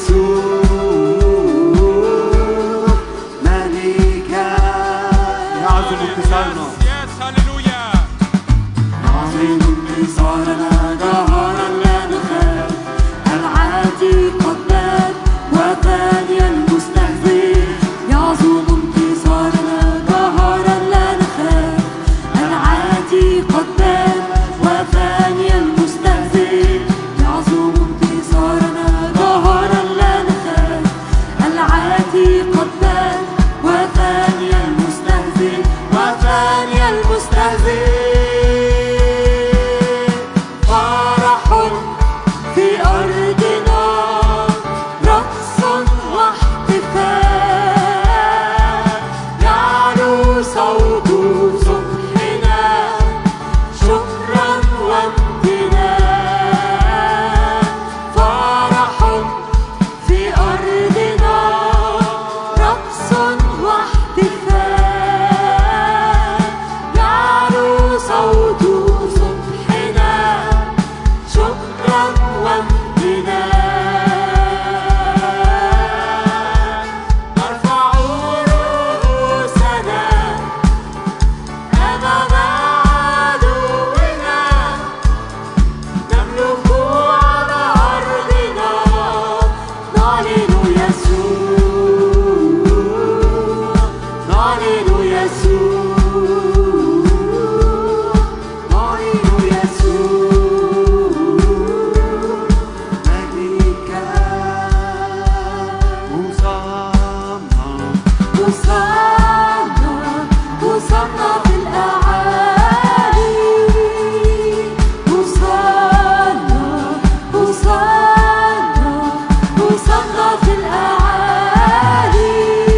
يسوع ملكا يعظم انتصارنا يس هللويا عظيم انتصارنا جهرا لا نخاف العاتي قد بات وفاني المستهزئ يعظم انتصارنا جهرا لا نخاف العاتي قد بات وفاني المستهزئ يعظم انتصارنا جهرا لا نخاف العاتي قد بات وفاني المستهزئ وفاني المستهزئ فرح في أرضنا رقص واحتفال يعلو صوت صبحنا شكرا وامتنان فرح في أرضنا رقص واحتفال يعلو صوت صبحنا شكرا وامتنان نرفع رؤوسنا أمام عدونا نملك على أرضنا نعلن يسوع نعلن يسوع نعلن يسوع ملكا وصلنا وصلنا في الأعالي وصلنا وصلنا وصلنا في الأعالي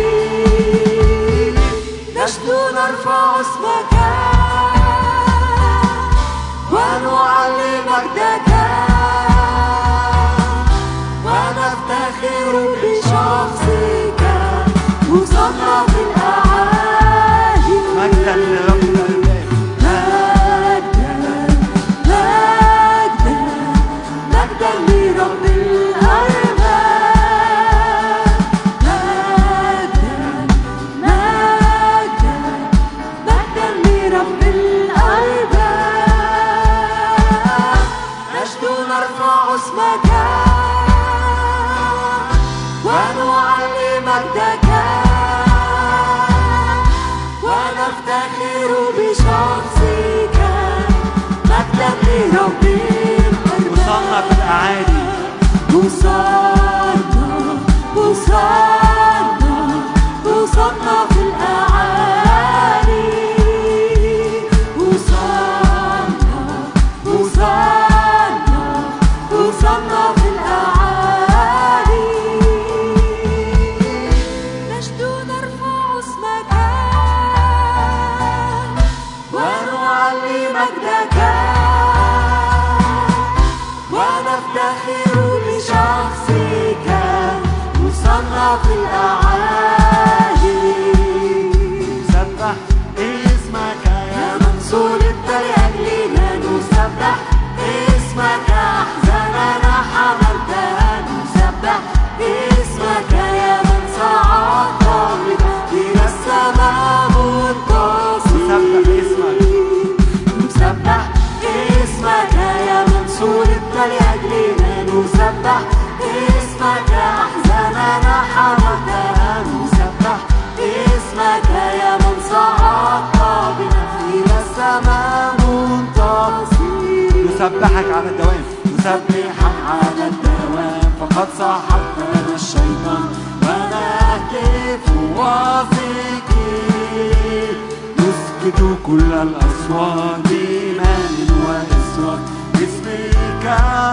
نشدو نرفع اسمك ونعلي مجدك ونفتخر بشخصك وصلنا في الأعالي مجدا لرب الأرباب مجدا مجدا مجدا لرب الأرباب مجدا مجدا مجدا لرب الأرباب نشدو نرفع اسمك ربي وصلنا في الأعالي وصلنا وصلنا وصلنا في الأعالي وصلنا وصلنا وصلنا في الأعالي نجد نرفع اسمك ونعلي مجدك ونفتخر بشخصك وصلنا في الأعالي سبح اسمك يا يا من صلبت لأجلنا نسبح اسمك أحزاننا حملتها نسبح اسمك يا من صعدت بنا إلى السماء منتصر نسبح اسمك. نسبح اسمك يا من صلبت لأجلنا نسبح اسمك أحزاننا حملتها نسبح اسمك يا من صعدت بنا إلى السماء منتصر نسبحك على الدوام نسبحك على الدوام فقد سحقنا الشيطان ونهتف واثقين نسكت كل الأصوات بإيمان وإصرار باسمك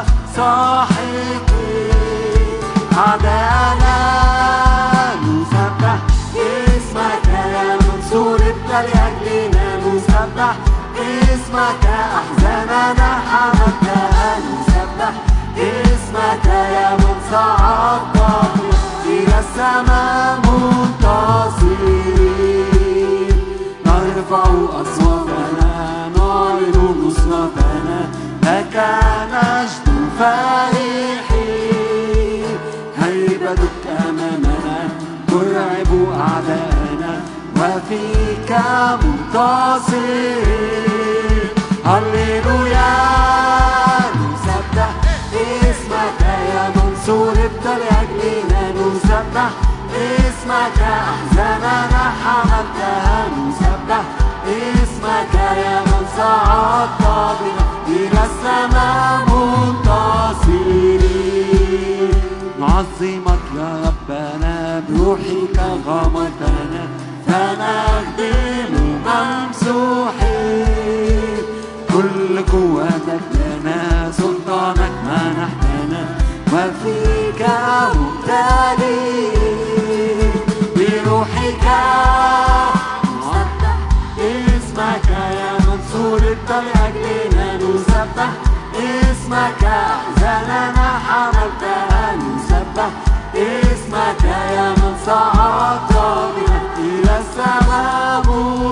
ساحقين أعداءنا نسبح اسمك يا من صلبت لأجلنا نسبح اسمك أحزاننا حملتها نسبح اسمك يا من صعدت بنا إلى السماء منتصرين نرفع أصواتنا نعلن نصرتنا لك نجد فرحين هيبتك أمامنا ترعب أعداءنا وفيك منتصرين هللويا نسبح اسمك يا من صلبت لأجلنا نسبح اسمك أحزاننا حملتها نسبح اسمك يا من صعدت بنا إلى السماء منتصرين نعظمك يا ربنا بروحك غمرتنا فنخدم ممسوحين كل قوتك لنا سلطانك منحتنا وفيك مبتلين بروحك نسبح اسمك يا من صلبت لأجلنا نسبح اسمك أحزاننا حملتها نسبح اسمك يا من صعدت بنا إلى السماء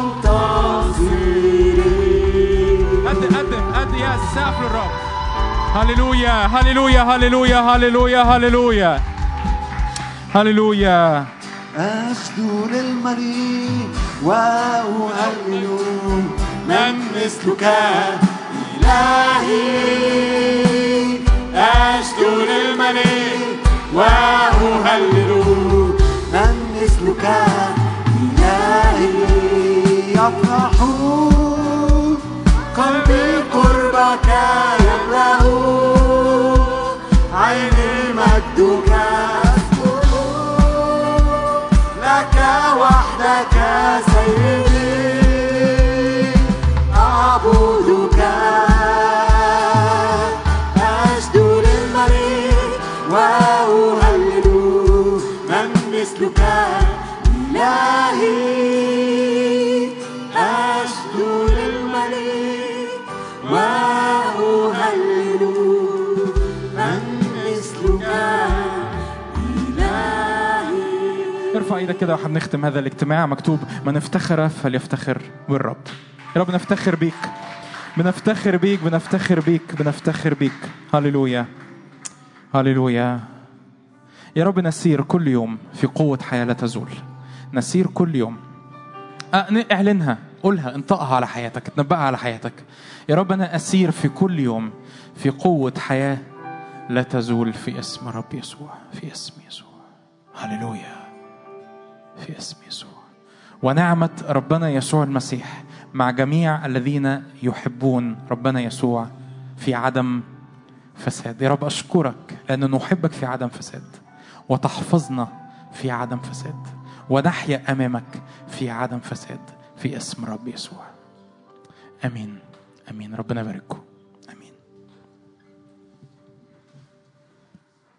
منتصرين قدم قدم قدم يا سقف للرب هللويا هللويا هللويا هللويا هللويا هللويا أسجد للمريض وأهلل من مثلك إلهي أسجد للملك وأهلل من مثلك إلهي يفرح قلبي قربك يملأ عيني مجدك لك وحدك سيدي أعبدك أسجد للملك وأهلل من مثلك إلهي أسجد للملك وأهلل من مثلك إلهي ارفع ايدك كده واحنا بنختم هذا الاجتماع مكتوب من افتخر فليفتخر بالرب يا رب نفتخر بيك بنفتخر بيك بنفتخر بيك بنفتخر بيك هللويا هللويا يا رب نسير كل يوم في قوة حياة لا تزول نسير كل يوم أه، اعلنها قولها انطقها على حياتك تنبأها على حياتك يا رب أنا أسير في كل يوم في قوة حياة لا تزول في اسم رب يسوع في اسم يسوع هللويا في اسم يسوع ونعمة ربنا يسوع المسيح مع جميع الذين يحبون ربنا يسوع في عدم فساد يا رب أشكرك لأن نحبك في عدم فساد وتحفظنا في عدم فساد ونحيا أمامك في عدم فساد في اسم رب يسوع امين امين ربنا يبارككم